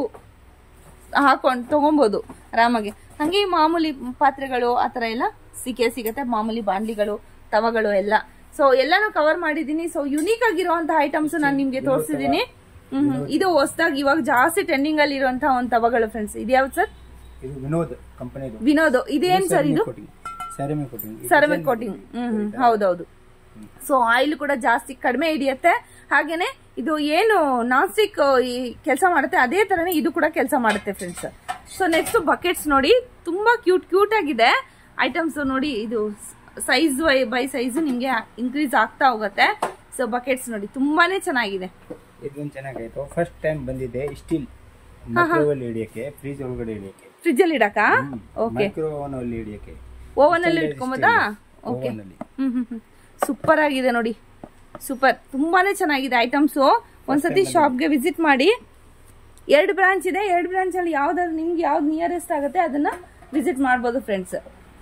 ಹಾಕೊಂಡು ತಗೊಬೋದು ಆರಾಮಾಗಿ ಹಂಗೆ ಈ ಮಾಮೂಲಿ ಪಾತ್ರೆಗಳು ಆ ಥರ ಎಲ್ಲ ಸಿಕ್ಕೇ ಸಿಗುತ್ತೆ ಮಾಮೂಲಿ ಬಾಂಡ್ಲಿಗಳು ತವಗಳು ಎಲ್ಲ ಸೊ ಎಲ್ಲಾನು ಕವರ್ ಮಾಡಿದೀನಿ ಸೊ ಯುನೀಕ್ ಆಗಿರುವಂತ ಐಟಮ್ಸ್ ನಾನು ನಿಮ್ಗೆ ತೋರಿಸಿದೀನಿ ಹ್ಮ್ ಹ್ಮ್. ಇದು ಹೊಸದಾಗಿ ಇವಾಗ ಜಾಸ್ತಿ ಟ್ರೆಂಡಿಂಗ್ ಅಲ್ಲಿ ಇರುವಂತಹ ಒಂದು ತವಗಳು ಫ್ರೆಂಡ್ಸ್ ಇದ್ಯಾವ್ದು ಸರ್ ಇದು ವಿನೋದ್ ಕಂಪನಿದು ವಿನೋದ್ ಇದೇನ್ ಸರ್ ಇದು coating ceramic coating ceramic coating hmm hmm ಹೌದೌದು ಸೊ ಆಯಿಲ್ ಕೂಡ ಜಾಸ್ತಿ ಕಡಿಮೆ ಹಿಡಿಯುತ್ತೆ ಹಾಗೇನೆ ಇದು ಏನು ನಾನ್ ಸ್ಟಿಕ್ ಈ ಕೆಲಸ ಮಾಡುತ್ತೆ ಅದೇ ತರನೇ ಇದು ಕೂಡ ಕೆಲಸ ಮಾಡುತ್ತೆ ಫ್ರೆಂಡ್ಸ್ ಸೊ ನೆಕ್ಸ್ಟ್ ಬಕೆಟ್ಸ್ ನೋಡಿ ತುಂಬಾ ಕ್ಯೂಟ್ ಕ್ಯೂಟ್ ಆಗಿದೆ ಐಟಮ್ಸ್ ನೋಡಿ ಇದು ಸೈಜ್ ಬೈ ಸೈಜ್ ನಿಮ್ಗೆ ಇನ್ಕ್ರೀಸ್ ಆಗ್ತಾ ಹೋಗುತ್ತೆ ಸೊ ಬಕೆಟ್ಸ್ ನೋಡಿ ತುಂಬಾನೇ ಚೆನ್ನಾಗಿದೆ ಇದೊಂದು ಚೆನ್ನಾಗಾಯ್ತು ಫಸ್ಟ್ ಟೈಮ್ ಬಂದಿದೆ ಸ್ಟೀಲ್ ಮೈಕ್ರೋವೇವ್ ಹಿಡಿಯಕ್ಕೆ ಫ್ರೀಜ್ ಒಳಗಡೆ ಹಿಡಿಯಕ್ಕೆ ಫ್ರಿಜ್ ಅಲ್ಲಿ ಇಡಕ ಓಕೆ ಮೈಕ್ರೋ ಓವನ್ ಅಲ್ಲಿ ಹಿಡಿಯಕ್ಕೆ ಓವನ್ ಅಲ್ಲಿ ಇಟ್ಕೊಂಬೋದಾ ಓಕೆ ಓವನ್ ಅಲ್ಲಿ ಹ್ಮ್ ಹ್ಮ್ ಹ್ಮ್ ಸೂಪರ್ ಆಗಿದೆ ನೋಡಿ ಸೂಪರ್ ತುಂಬಾನೇ ಚೆನ್ನಾಗಿದೆ ಐಟಮ್ಸು ಒಂದ್ಸತಿ ಶಾಪ್ಗೆ ವಿಸಿಟ್ ಮಾಡಿ ಎರಡು ಬ್ರಾಂಚ್ ಇದೆ ಎರಡು ಬ್ರಾಂಚ್ ಅಲ್ಲಿ ಯಾವ್ದಾದ್ರು ನಿಮ್ಗೆ ಯಾವ್ದು ನಿಯರೆಸ್ಟ್ ಆಗುತ್ತೆ ಅದನ್ನ ವಿಸಿಟ್ ಮಾಡ್ಬೋದು ಫ್ರೆಂಡ್ಸ್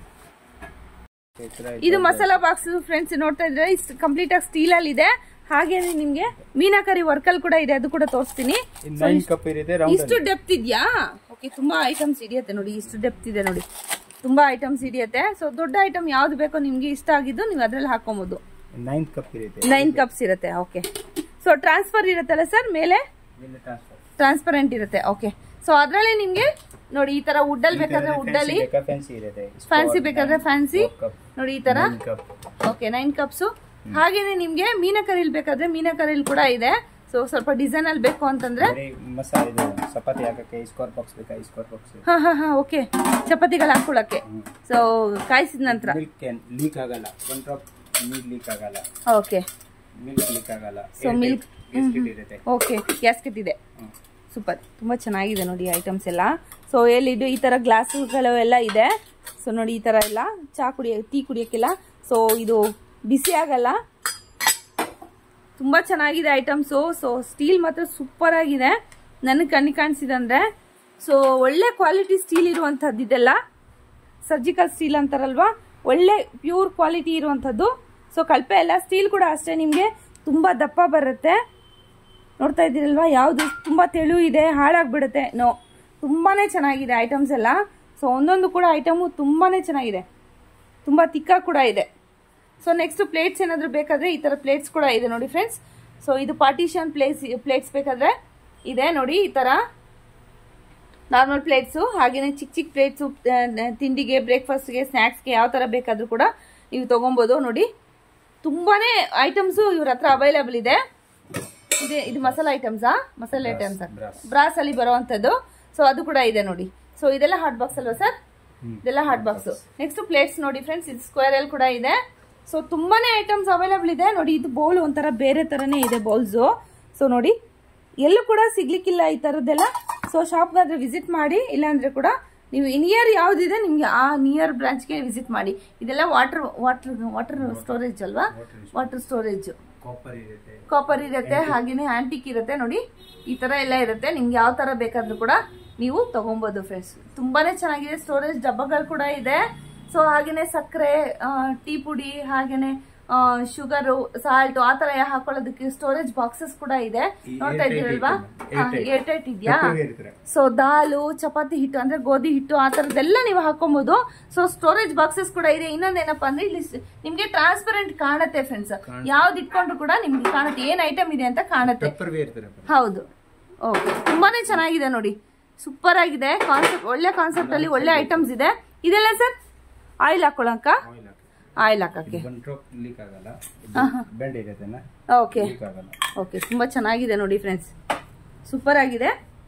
ಈ ತರ ಇದು ಮಸಾಲಾ ಬಾಕ್ಸ್ ಫ್ರೆಂಡ್ಸ್ ನೋಡ್ತಾ ಇದ್ರೆ ಕಂಪ್ಲೀಟ್ ಆಗಿ ಸ್ಟೀಲ್ ಅಲ್ಲಿ ಇದೆ ಹಾಗೇನೆ ನಿಮ್ಗೆ ಮೀನಾಕರಿ ವರ್ಕಲ್ ಕೂಡ ಇದೆ ಅದು ಕೂಡ ತೋರಿಸ್ತೀನಿ ನೈನ್ ಕಪ್ ಇರುತ್ತೆ ರೌಂಡ್ ಇಷ್ಟು ಡೆಪ್ತ್ ಇದೆಯಾ ಓಕೆ ತುಂಬಾ ಐಟಮ್ಸ್ ಹಿಡಿಯುತ್ತೆ ನೋಡಿ ಇಷ್ಟು ಡೆಪ್ತ್ ಇದೆ ನೋಡಿ ತುಂಬಾ ಐಟಮ್ಸ್ ಹಿಡಿಯುತ್ತೆ ಸೊ ದೊಡ್ಡ ಐಟಮ್ ಯಾವ್ದು ಬೇಕೋ ನಿಮ್ಗೆ ಇಷ್ಟ ಆಗಿದ್ದು ನೀವು ಅದ್ರಲ್ಲಿ ಹಾಕೊಬಹುದು ನೈನ್ ಕಪ್ ಇರುತ್ತೆ ನೈನ್ ಕಪ್ಸ್ ಇರುತ್ತೆ ಓಕೆ ಸೊ ಟ್ರಾನ್ಸ್ಫರ್ ಇರುತ್ತಲ್ಲ ಸರ್ ಮೇಲೆ ಮೇಲೆ ಟ್ರಾನ್ಸ್ಫರ್ ಟ್ರಾನ್ಸ್ಪರೆಂಟ್ ಇರುತ್ತೆ ಓಕೆ ಸೊ ಅದ್ರಲ್ಲಿ ನಿಮ್ಗೆ ನೋಡಿ ಈ ತರ ವುಡ್ ಅಲ್ಲಿ ಬೇಕಾದ್ರೆ ವುಡ್ ಅಲ್ಲಿ ಫ್ಯಾನ್ಸಿ ಇರುತ್ತೆ ಫ್ಯಾನ್ಸಿ ಬೇಕಾದ್ರೆ ಫ್ಯಾನ್ಸಿ ಕಪ್ ನೋಡಿ ಈ ತರ nine cup okay nine cups ಹಾಗೇನೆ ನಿಮ್ಗೆ ಮೀನಕರಿಲ್ ಬೇಕಾದ್ರೆ ಮೀನಕರಿಲ್ ಕೂಡ ಇದೆ ಸೊ ಸ್ವಲ್ಪ ಡಿಸೈನ್ ಅಲ್ಲಿ ಬೇಕು ಅಂತಂದ್ರೆ ಬರೀ ಮಸಾಲೆ ಇದು ಚಪಾತಿ ಹಾಕಕ್ಕೆ ಸ್ಕ್ವೇರ್ ಬಾಕ್ಸ್ ಬೇಕಾ ಸ್ಕ್ವೇರ್ ಬಾಕ್ಸ್ ಹಾ ಹಾ ಹಾ ಓಕೆ ಚಪಾತಿಗಳು ಹಾಕೊಳಕ್ಕೆ ಸೊ ಕಾಯಿಸಿದ ನಂತರ ಮಿಲ್ಕ್ ಕ್ಯಾನ್ ಲೀಕ್ ಆಗಲ್ಲ ಒನ್ ಡ್ರಾಪ್ ನೀರ್ ಲೀಕ್ ಆಗಲ್ಲ ಓಕೆ ಮಿಲ್ಕ್ ಲೀಕ್ ಆಗಲ್ಲ So, milk- ಬಿಸ್ಕಿಟ್ ಇರುತ್ತೆ ಓಕೆ ಗ್ಯಾಸ್ಕೆಟ್ ಇದೆ ಹ್ಮ್. ಸೂಪರ್ ತುಂಬ ಚೆನ್ನಾಗಿದೆ ನೋಡಿ ಐಟಮ್ಸ್ ಎಲ್ಲ ಸೊ ಎಲ್ಲಿದು ಈ ಥರ ಗ್ಲಾಸುಗಳು ಎಲ್ಲ ಇದೆ ಸೊ ನೋಡಿ ಈ ಥರ ಎಲ್ಲ ಚಾ ಕುಡಿಯ ಟೀ ಕುಡಿಯೋಕ್ಕೆಲ್ಲ ಸೊ ಇದು ಬಿಸಿ ಆಗಲ್ಲ ತುಂಬ ಚೆನ್ನಾಗಿದೆ ಐಟಮ್ಸು ಸೊ ಸ್ಟೀಲ್ ಮಾತ್ರ ಸೂಪರ್ ಆಗಿದೆ ನನಗೆ ಕಣ್ಣಿಗೆ ಕಾಣಿಸಿದಂದ್ರೆ ಸೊ ಒಳ್ಳೆ ಕ್ವಾಲಿಟಿ ಸ್ಟೀಲ್ ಇರುವಂಥದ್ದು ಇದೆಲ್ಲ ಸರ್ಜಿಕಲ್ ಸ್ಟೀಲ್ ಅಂತಾರಲ್ವಾ ಒಳ್ಳೆ ಪ್ಯೂರ್ ಕ್ವಾಲಿಟಿ ಇರುವಂಥದ್ದು ಸೊ ಕಳಪೆ ಎಲ್ಲ ಸ್ಟೀಲ್ ಕೂಡ ಅಷ್ಟೇ ನಿಮಗೆ ತುಂಬ ದಪ್ಪ ಬರುತ್ತೆ ನೋಡ್ತಾ ಇದ್ದೀರಲ್ವಾ ಯಾವುದು ತುಂಬ ತೆಳು ಇದೆ ಹಾಳಾಗ್ಬಿಡುತ್ತೆ ನೋ ತುಂಬಾ ಚೆನ್ನಾಗಿದೆ ಐಟಮ್ಸ್ ಎಲ್ಲ ಸೊ ಒಂದೊಂದು ಕೂಡ ಐಟಮು ತುಂಬಾ ಚೆನ್ನಾಗಿದೆ ತುಂಬ ತಿಕ್ಕ ಕೂಡ ಇದೆ ಸೊ ನೆಕ್ಸ್ಟ್ ಪ್ಲೇಟ್ಸ್ ಏನಾದರೂ ಬೇಕಾದರೆ ಈ ಥರ ಪ್ಲೇಟ್ಸ್ ಕೂಡ ಇದೆ ನೋಡಿ ಫ್ರೆಂಡ್ಸ್ ಸೊ ಇದು ಪಾರ್ಟಿಷನ್ ಪ್ಲೇಸ್ ಪ್ಲೇಟ್ಸ್ ಬೇಕಾದರೆ ಇದೆ ನೋಡಿ ಈ ಥರ ನಾರ್ಮಲ್ ಪ್ಲೇಟ್ಸು ಹಾಗೆಯೇ ಚಿಕ್ಕ ಚಿಕ್ಕ ಪ್ಲೇಟ್ಸು ತಿಂಡಿಗೆ ಬ್ರೇಕ್ಫಾಸ್ಟ್ಗೆ ಸ್ನ್ಯಾಕ್ಸ್ಗೆ ಯಾವ ಥರ ಬೇಕಾದರೂ ಕೂಡ ನೀವು ತೊಗೊಬೋದು ನೋಡಿ ತುಂಬಾ ಐಟಮ್ಸು ಇವ್ರ ಹತ್ರ ಅವೈಲೇಬಲ್ ಇದೆ ಇದೆ ಇದು ಮಸಾಲ ಐಟಮ್ಸಾ ಮಸಾಲೆ ಐಟಮ್ಸ್ brass. ಬ್ರಾಸ್ ಅಲ್ಲಿ ಬರುವಂತದ್ದು ಸೊ ಅದು ಕೂಡ ಇದೆ ನೋಡಿ ಸೊ ಇದೆಲ್ಲ ಹಾಟ್ ಬಾಕ್ಸ್ ಅಲ್ವಾ ಸರ್ ಹ್ಮ್. ಇದೆಲ್ಲ ಹಾಟ್ ಬಾಕ್ಸ್ ನೆಕ್ಸ್ಟ್ ಪ್ಲೇಟ್ಸ್ ನೋಡಿ ಫ್ರೆಂಡ್ಸ್ ಇದು ಸ್ಕ್ವೇರ್ ಅಲ್ಲಿ ಕೂಡ ಇದೆ ಸೊ ತುಂಬಾನೇ ಐಟಮ್ಸ್ ಅವೈಲೇಬಲ್ ಇದೆ ನೋಡಿ ಇದು ಬೌಲ್ ಒಂಥರ ಬೇರೆ ತರನೇ ಇದೆ ಬೌಲ್ಸು ಸೊ ನೋಡಿ ಎಲ್ಲೂ ಕೂಡ ಸಿಗ್ಲಿಕ್ಕಿಲ್ಲ ಈ ತರದ್ದೆಲ್ಲ ಸೊ ಶಾಪ್ಗಾದ್ರೆ ವಿಸಿಟ್ ಮಾಡಿ ಇಲ್ಲಾಂದ್ರೆ ಕೂಡ ನೀವು ನಿಯರ್ ಯಾವ್ದಿದೆ ನಿಮ್ಗೆ ಆ ನಿಯರ್ ಬ್ರಾಂಚ್ಗೆ ವಿಸಿಟ್ ಮಾಡಿ ಇದೆಲ್ಲ ವಾಟರ್ ವಾಟರ್ ವಾಟರ್ ಸ್ಟೋರೇಜ್ ಅಲ್ವಾ ವಾಟರ್ ಸ್ಟೋರೇಜ್ ಕಾಪರ್ ಇರುತ್ತೆ ಕಾಪರ್ ಇರುತ್ತೆ ಹಾಗೇನೆ ಆಂಟಿಕ್ ಇರುತ್ತೆ ನೋಡಿ ಈ ತರ ಎಲ್ಲ ಇರುತ್ತೆ ನಿಮ್ಗೆ ಯಾವ ತರ ಬೇಕಾದ್ರೂ ಕೂಡ ನೀವು ತಗೊಬೋದು ಫ್ರೆಂಡ್ಸ್ ತುಂಬಾನೇ ಚೆನ್ನಾಗಿದೆ ಸ್ಟೋರೇಜ್ ಡಬ್ಬಗಳು ಕೂಡ ಇದೆ ಸೊ ಹಾಗೇನೆ ಸಕ್ಕರೆ ಟೀ ಪುಡಿ ಹಾಗೇನೆ ಶುಗರು ಸಾಲ್ಟ್ ಆ ತರ ಹಾಕೊಳ್ಳೋದಕ್ಕೆ ಸ್ಟೋರೇಜ್ ಬಾಕ್ಸಸ್ ಕೂಡ ಇದೆ ಈ ನೋಡ್ತಾ airtight ಇದ್ದೀರಲ್ವಾ ಇದೆ, airtight. ಏರ್ ಟೈಟ್ ಇದೆಯಾ Tupperware ಇದ್ರೆ. ಸೊ ದಾಲು ಚಪಾತಿ ಹಿಟ್ಟು ಅಂದ್ರೆ ಗೋಧಿ ಹಿಟ್ಟು ಆ ತರದೆಲ್ಲ ನೀವು ಹಾಕೊಬಹುದು ಸೊ ಸ್ಟೋರೇಜ್ ಬಾಕ್ಸಸ್ ಕೂಡ ಇದೆ ಇನ್ನೊಂದೇನಪ್ಪ ಅಂದ್ರೆ ಇಲ್ಲಿ ಸ್- ನಿಮ್ಗೆ ಟ್ರಾನ್ಸ್ಪರೆಂಟ್ ಕಾಣುತ್ತೆ ಫ್ರೆಂಡ್ಸ್ ಯಾವ್ದು ಇಟ್ಕೊಂಡ್ರು ಕೂಡ ನಿಮ್ಗೆ ಕಾಣುತ್ತೆ ಏನ್ ಐಟಮ್ ಇದೆ ಅಂತ ಕಾಣುತ್ತೆ Tupperware ಇದ್ರೆ. ಹೌದು ಓಕೆ ತುಂಬಾನೇ ಚೆನ್ನಾಗಿದೆ ನೋಡಿ ಸೂಪರ್ ಆಗಿದೆ ಕಾನ್ಸೆಪ್ಟ್ ಒಳ್ಳೆ ಕಾನ್ಸೆಪ್ಟ್ ಅಲ್ಲಿ ಒಳ್ಳೆ ಐಟಮ್ಸ್ ಇದೆ ಇದೆಲ್ಲ ಸರ್ ಆಯಿಲ್ ಹಾಕೊಳ್ಳಂಕ Oil ಹಾಕಿ. ಆಯಿಲ್ ಹಾಕಕ್ಕೆ ಇದು ಒಂದು ಡ್ರಾಪ್ ಲೀಕ್ ಆಗಲ್ಲ ಬೆಂಡ್ ಇರುತ್ತೆ ಓಕೆ ಲೀಕ್ ಆಗಲ್ಲ ಓಕೆ ತುಂಬಾ ಚೆನ್ನಾಗಿದೆ ನೋಡಿ ಫ್ರೆಂಡ್ಸ್ ಸೂಪರ್ ಆಗಿದೆ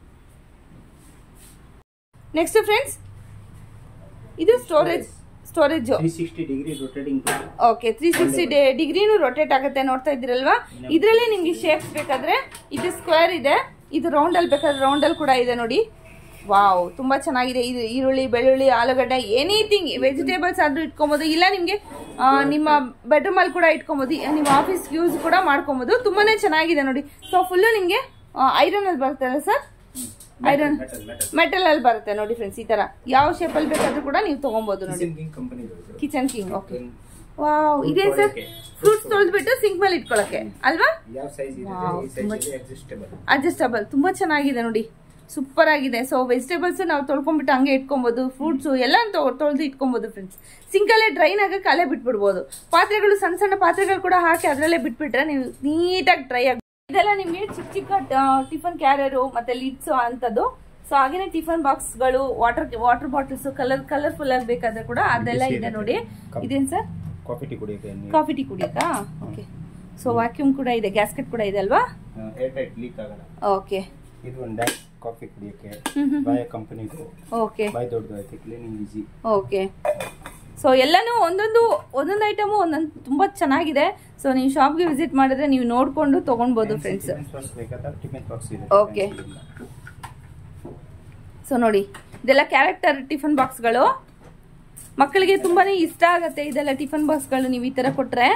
ನೆಕ್ಸ್ಟ್ ಫ್ರೆಂಡ್ಸ್ ಇದು storage storage three sixty degree rotating okay three sixty ಡಿಗ್ರಿನೂ ರೊಟೇಟ್ ಆಗುತ್ತೆ ನೋಡ್ತಾ ಇದ್ದೀರಲ್ವಾ ಇದರಲ್ಲಿ ನಿಮ್ಗೆ ಶೇಪ್ಸ್ ಬೇಕಾದ್ರೆ ಇದು ಸ್ಕ್ವೇರ್ ಇದೆ ಇದು ರೌಂಡ್ ಅಲ್ಲಿ ಬೇಕಾದ್ರೆ ರೌಂಡ್ ಅಲ್ಲಿ ಕೂಡ ಇದೆ ನೋಡಿ ವಾವ್ ತುಂಬಾ ಚೆನ್ನಾಗಿದೆ ಇದು ಈರುಳ್ಳಿ ಬೆಳ್ಳುಳ್ಳಿ ಆಲೂಗಡ್ಡೆ ಎನಿಥಿಂಗ್ ವೆಜಿಟೇಬಲ್ಸ್ ಆದ್ರೂ ಇಟ್ಕೊಬೋದು ಇಲ್ಲ ನಿಮ್ಗೆ ಆ, ನಿಮ್ಮ ಬೆಡ್ರೂಮ್ ಅಲ್ಲಿ ಕೂಡ ಇಟ್ಕೊಬೋದು ನಿಮ್ಮ ಆಫೀಸ್ ಯೂಸ್ ಕೂಡ ಮಾಡ್ಕೊಬೋದು ತುಂಬಾನೇ ಚೆನ್ನಾಗಿದೆ ನೋಡಿ ಸೊ ಫುಲ್ಲು ನಿಮ್ಗೆ ಐರನ್ ಅಲ್ಲಿ ಬರುತ್ತಲ್ಲ sir iron metal metal metal ಅಲ್ಲಿ ಬರುತ್ತೆ ನೋಡಿ ಫ್ರೆಂಡ್ಸ್ ಈ ತರ ಯಾವ ಶೇಪ್ ಅಲ್ಲಿ ಬೇಕಾದ್ರೂ ಕೂಡ ನೀವು ತಗೊಬೋದು ನೋಡಿ king company kitchen king okay wow ಇದೇನ್ ಸರ್ ಫ್ರೂಟ್ಸ್ ತೊಳೆದ್ಬಿಟ್ಟು ಸಿಂಕ್ ಮೇಲೆ ಇಟ್ಕೊಳಕ್ಕೆ ಅಲ್ವಾ ಯಾವ ಸೈಜ್ ಇದೆ Wow, ಈ ಸೈಜ್ ಅಡ್ಜಸ್ಟೇಬಲ್ ಅಡ್ಜಸ್ಟಬಲ್ ತುಂಬಾ ಚೆನ್ನಾಗಿದೆ ನೋಡಿ ಸೂಪರ್ ಆಗಿದೆ ಸೊ ವೆಜಿಟೇಬಲ್ಸ್ ನಾವು ತೊಳ್ಕೊಂಡ್ಬಿಟ್ಟು ಹಂಗೆ ಇಟ್ಕೊಬಹುದು ಫ್ರೂಟ್ಸ್ ಎಲ್ಲ ತೊಳೆದು ಇಟ್ಕೊಬಹುದು ಫ್ರೆಂಡ್ಸ್ ಸಿಂಕಲ್ಲೇ ಡ್ರೈನ್ ಆಗಕ್ಕೆ ಅಲ್ಲೇ ಬಿಟ್ಬಿಡ್ಬೋದು ಪಾತ್ರೆಗಳು ಸಣ್ಣ ಸಣ್ಣ ಪಾತ್ರೆಗಳು ಕೂಡ ಹಾಕಿ ಅದರಲ್ಲೇ ಬಿಟ್ಬಿಟ್ರೆ ನೀವು ನೀಟಾಗಿ ಡ್ರೈ ಆಗಿ ಇದೆಲ್ಲ ನಿಮ್ಗೆ ಚಿಕ್ಕ ಚಿಕ್ಕ ಟಿಫನ್ ಕ್ಯಾರಿಯರು ಮತ್ತೆ ಲಿಡ್ಸ್ ಅಂತದ್ದು ಸೊ ಹಾಗೇನೆ ಟಿಫನ್ ಬಾಕ್ಸ್ಗಳು water water bottles colour colourful ಆಗಿ ಬೇಕಾದ್ರೆ ಕೂಡ ಅದೆಲ್ಲ ಇದೆ ನೋಡಿ ಇದೇನ್ ಸರ್ ಕಾಫಿ ಟೀ ಕುಡಿಯೋಕೆ ಕಾಫಿ ಟೀ ಕುಡಿಯಕ್ಕಾ ಓಕೆ ಸೊ ವ್ಯಾಕ್ಯೂಮ್ ಕೂಡ ಇದೆ ಗ್ಯಾಸ್ಕೆಟ್ ಕೂಡ ಇದೆ ಅಲ್ವಾ ಏರ್ ಟೈಟ್ ಲೀಕ್ ಆಗಲ್ಲ ಓಕೆ ಇದು ಒಂದು ಡೈಟ್ ಕಾಫಿ ಕುಡಿಯೋಕೆ ಹ್ಮ್ ಹ್ಮ್ ಬಾಯ ಕಂಪನಿದು ಓಕೆ ಬಾಯ್ ದೊಡ್ಡದು ಐತೆ ಕ್ಲೀನಿಂಗ್ ಈಸಿ ಓಕೆ ಸೊ ಎಲ್ಲನೂ ಒಂದೊಂದು ಒಂದೊಂದು ಐಟಮು ಒಂದೊಂದು ತುಂಬಾ ಚೆನ್ನಾಗಿದೆ ಸೊ ನೀವು ಶಾಪ್ಗೆ ವಿಸಿಟ್ ಮಾಡಿದ್ರೆ ನೀವು ನೋಡ್ಕೊಂಡು ತಗೊಳ್ಬೋದು ಫ್ರೆಂಡ್ಸ್ ಟಿಫಿನ್ ಬಾಕ್ಸ್ ಬೇಕಾದ್ರೆ ಟಿಫಿನ್ ಬಾಕ್ಸ್ ಇದೆ Okay. ಸೊ ನೋಡಿ ಇದೆಲ್ಲ ಕ್ಯಾರೆಕ್ಟರ್ ಟಿಫನ್ ಬಾಕ್ಸ್ಗಳು ಮಕ್ಕಳಿಗೆ ತುಂಬಾನೇ ಇಷ್ಟ ಆಗತ್ತೆ ಇದೆಲ್ಲ ಟಿಫನ್ ಬಾಕ್ಸ್ಗಳು ನೀವು ಈ ತರ ಕೊಟ್ರೆ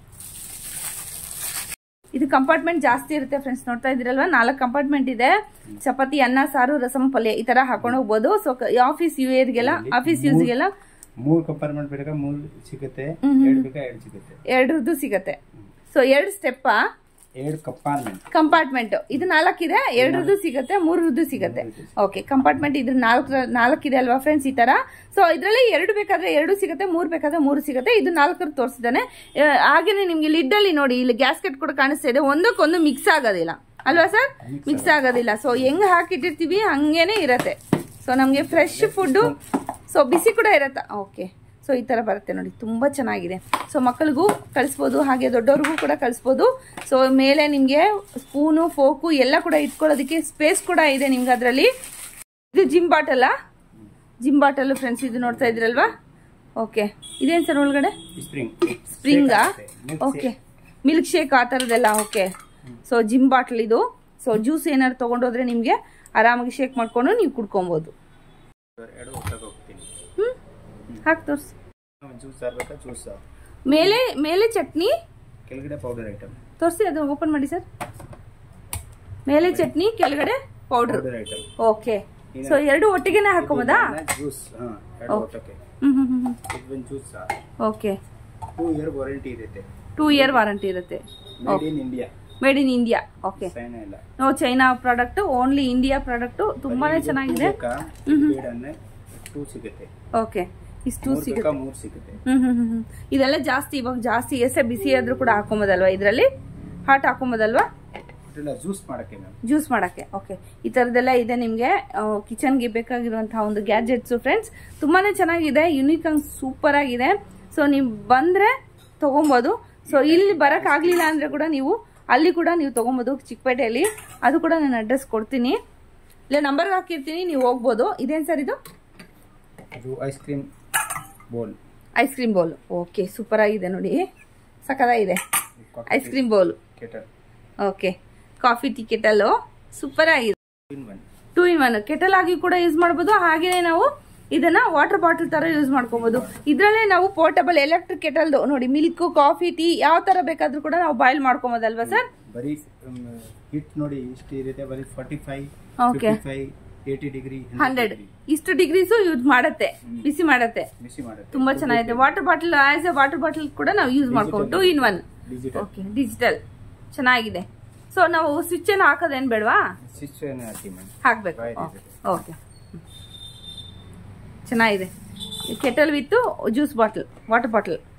ಇದು ಕಂಪಾರ್ಟ್ಮೆಂಟ್ ಜಾಸ್ತಿ ಇರುತ್ತೆ ಫ್ರೆಂಡ್ಸ್ ನೋಡ್ತಾ ಇದ್ದೀರಲ್ವಾ ನಾಲ್ಕು ಕಂಪಾರ್ಟ್ಮೆಂಟ್ ಇದೆ ಚಪಾತಿ ಅನ್ನ ಸಾರು ರಸಂ ಪಲ್ಯ ಈ ತರ ಹಾಕೊಂಡು ಹೋಗ್ಬೋದು ಸೊ ಆಫೀಸ್ ಯೂರ್ಗೆಲ್ಲ ಆಫೀಸ್ ಯೂಸ್ಗೆಲ್ಲ ಮೂರು ಕಂಪಾರ್ಟ್ಮೆಂಟ್ ಬೇಕಾದ್ರೆ ಮೂರು ಸಿಗುತ್ತೆ ಎರಡು ಬೇಕಾ ಎರಡು ಸಿಗುತ್ತೆ ಎರಡ್ರದ್ದು ಸಿಗತ್ತೆ ಸೊ ಎರಡು ಸ್ಟೆಪ್ ಎರಡು ಕಂಪಾರ್ಟ್ಮೆಂಟ್ ಕಂಪಾರ್ಟ್ಮೆಂಟ್ ಇದು ನಾಲ್ಕಿದೆ ಎರಡರದ್ದು ಸಿಗತ್ತೆ ಮೂರರದ್ದು ಸಿಗತ್ತೆ ಓಕೆ ಕಂಪಾರ್ಟ್ಮೆಂಟ್ ಇದ್ರ ನಾಲ್ಕು ನಾಲ್ಕಿದೆ ಅಲ್ವಾ ಫ್ರೆಂಡ್ಸ್ ಈ ತರ ಸೊ ಇದರಲ್ಲಿ ಎರಡು ಬೇಕಾದ್ರೆ ಎರಡು ಸಿಗುತ್ತೆ ಮೂರು ಬೇಕಾದ್ರೆ ಮೂರು ಸಿಗುತ್ತೆ ಇದು ನಾಲ್ಕರ ತೋರಿಸಿದಾನೆ ಹಾಗೇನೆ ನಿಮ್ಗೆ ಲಿಡ್ ಅಲ್ಲಿ ನೋಡಿ ಇಲ್ಲಿ ಗ್ಯಾಸ್ಕೆಟ್ ಕೂಡ ಕಾಣಿಸ್ತಾ ಇದೆ ಒಂದಕ್ಕೊಂದು ಮಿಕ್ಸ್ ಆಗೋದಿಲ್ಲ ಅಲ್ವಾ ಸರ್ ಮಿಕ್ಸ್ ಆಗೋದಿಲ್ಲ ಸೊ ಹೆಂಗ್ ಹಾಕಿಟ್ಟಿರ್ತೀವಿ ಹಂಗೇನೆ ಇರತ್ತೆ ಸೊ ನಮಗೆ ಫ್ರೆಶ್ ಫುಡ್ಡು ಸೊ ಬಿಸಿ ಕೂಡ ಇರತ್ತೆ ಓಕೆ ಸೊ ಈ ಥರ ಬರುತ್ತೆ ನೋಡಿ ತುಂಬ ಚೆನ್ನಾಗಿದೆ ಸೊ ಮಕ್ಕಳಿಗೂ ಕಳಿಸ್ಬೋದು ಹಾಗೆ ದೊಡ್ಡವ್ರಿಗೂ ಕೂಡ ಕಳಿಸ್ಬೋದು ಸೊ ಮೇಲೆ ನಿಮಗೆ ಸ್ಪೂನು ಫೋಕು ಎಲ್ಲ ಕೂಡ ಇಟ್ಕೊಳ್ಳೋದಕ್ಕೆ ಸ್ಪೇಸ್ ಕೂಡ ಇದೆ ನಿಮ್ಗೆ ಅದರಲ್ಲಿ ಇದು ಜಿಮ್ ಬಾಟಲ್ಲ ಜಿಮ್ ಬಾಟಲ್ ಫ್ರೆಂಡ್ಸ್ ಇದು ನೋಡ್ತಾ ಇದ್ರಲ್ವಾ ಓಕೆ ಇದೇನು ಸರ್ ಒಳಗಡೆ ಸ್ಪ್ರಿಂಗ್ ಸ್ಪ್ರಿಂಗಾ ಓಕೆ ಮಿಲ್ಕ್ ಶೇಕ್ ಆ ಥರದ್ದೆಲ್ಲ ಓಕೆ ಸೊ ಜಿಮ್ ಬಾಟ್ಲ್ ಇದು ಸೊ ಜ್ಯೂಸ್ ಏನಾದ್ರು ತೊಗೊಂಡೋದ್ರೆ ನಿಮಗೆ ಆರಾಮಾಗಿ ಶೇಕ್ ಮಾಡ್ಕೊಂಡು ನೀವು ಕುಡ್ಕೊಬೋದು ಎರಡು ಹೊತ್ತಾಗ ಹೋಗ್ತೀನಿ ಹ್ಞೂ ಹಾಕಿ ತೋರಿಸಿ ಜ್ಯೂಸ್ ಆಗ್ಬೇಕಾ ಜ್ಯೂಸ್ ಮೇಲೆ ಮೇಲೆ ಚಟ್ನಿ ಕೆಳಗಡೆ ಪೌಡರ್ ಐಟಮ್ ತೋರಿಸಿ ಅದು ಓಪನ್ ಮಾಡಿ ಸರ್ ಮೇಲೆ ಚಟ್ನಿ ಕೆಳಗಡೆ powder powder item okay so ಎರಡು ಒಟ್ಟಿಗೆನೆ ಹಾಕೋಬೋದಾ ಜ್ಯೂಸ್ ಹಾ ಎರಡು ಹೊಟ್ಟಕ್ಕೆ ಹ್ಮ್ ಹ್ಮ್ ಹ್ಮ್ ಇದೊಂದು juice okay two year warranty ಇರುತ್ತೆ ಟೂ ಇಯರ್ ವಾರಂಟಿ ಇರುತ್ತೆ made in India made in India okay sign ಇಲ್ಲ no China product only India product ತುಂಬಾನೇ ಚೆನ್ನಾಗಿದೆ ಬೇಡನ್ನೇ ಟೂ ಸಿಗುತ್ತೆ ಓಕೆ ಇಷ್ಟು ಮೂರ್ ಸಿಗುತ್ತೆ ಬೇಕಾ ಮೂರ್ ಸಿಗುತ್ತೆ ಹ್ಮ್ ಹ್ಮ್ ಹ್ಮ್ ಹ್ಮ್. ಇದೆಲ್ಲ ಜಾಸ್ತಿ ಇವಾಗ ಜಾಸ್ತಿ ಎಸೆ ಬಿಸಿ ಆದ್ರೂ ಕೂಡ ಹಾಕೊಂಬೋದಲ್ವಾ ಇದರಲ್ಲಿ ಹಾಟ್ ಹಾಕೊಂಬೋದಲ್ವಾ ಇದೆಲ್ಲ ಜ್ಯೂಸ್ ಮಾಡಕ್ಕೆ ಮ್ಯಾಮ್ ಜ್ಯೂಸ್ ಮಾಡಕ್ಕೆ ಓಕೆ ಈ ಥರದ್ದೆಲ್ಲ ಇದೆ ನಿಮಗೆ ಕಿಚನ್ಗೆ ಬೇಕಾಗಿರುವಂತಹ ಒಂದು ಗ್ಯಾಜೆಟ್ಸು ಫ್ರೆಂಡ್ಸ್ ತುಂಬಾನೇ ಚೆನ್ನಾಗಿದೆ ಯುನಿಕ್ ಆಗಿ ಸೂಪರ್ ಆಗಿದೆ ಸೊ ನೀವು ಬಂದರೆ ತೊಗೊಬೋದು ಸೊ ಇಲ್ಲಿ ಬರೋಕ್ಕಾಗಲಿಲ್ಲ ಅಂದರೆ ಕೂಡ ನೀವು ಅಲ್ಲಿ ಕೂಡ ನೀವು ತೊಗೊಬೋದು ಚಿಕ್ಕಪೇಟೆಯಲ್ಲಿ ಅದು ಕೂಡ ನಾನು ಅಡ್ರೆಸ್ ಕೊಡ್ತೀನಿ ಇಲ್ಲ ನಂಬರ್ ಹಾಕಿರ್ತೀನಿ ನೀವು ಹೋಗ್ಬೋದು ಇದೇನು ಸರ್ ಇದು ಇದು ice cream bowl ice cream bowl okay super ಆಗಿದೆ ನೋಡಿ ಸಖತ್ತಾಗಿದೆ ice cream bowl kettle okay coffee tea kettle super ಆಗಿದೆ in one two in one kettle ಆಗಿ ಕೂಡ ಯೂಸ್ ಮಾಡ್ಬೋದು ಹಾಗೆಯೇ ನಾವು ಇದನ್ನ ವಾಟರ್ ಬಾಟಲ್ ತರ ಯೂಸ್ ಮಾಡ್ಕೋಬಹುದು ಇದ್ರಲ್ಲೇ ನಾವು ಪೋರ್ಟಬಲ್ ಎಲೆಕ್ಟ್ರಿಕ್ ಕೆಟಲ್ದು ನೋಡಿ ಮಿಲ್ಕ್ ಕಾಫಿ ಟೀ ಯಾವ ತರ ಬೇಕಾದ್ರೂ ಕೂಡ ನಾವು ಬಾಯ್ಲ್ ಮಾಡ್ಕೊಬೋದಲ್ವಾ ಸರ್ ಬರೀ ಹಿಟ್ ನೋಡಿ ಇಷ್ಟು ಇರುತ್ತೆ ಬರೀ forty five Okay. Five eighty degree hundred ಇಷ್ಟು ಡಿಗ್ರೀಸು ಯೂಸ್ ಮಾಡತ್ತೆ ಬಿಸಿ ಮಾಡತ್ತೆ ಬಿಸಿ ಮಾಡುತ್ತೆ ತುಂಬಾ ಚೆನ್ನಾಗಿದೆ water bottle as a water bottle ಕೂಡ ನಾವು ಯೂಸ್ ಮಾಡ್ಕೊಂಡು two in one digital okay digital ಚೆನ್ನಾಗಿದೆ ಸೊ ನಾವು ಸ್ವಿಚ್ ಏನು ಹಾಕೋದೇನ್ ಬೇಡವಾ ಸ್ವಿಚ್ ಏನು ಹಾಕಿ ಮ್ಯಾಮ್ ಹಾಕ್ಬೇಕು Wire ಇದೆ. ಓಕೆ ಚೆನ್ನಾಗಿದೆ kettle with juice bottle water bottle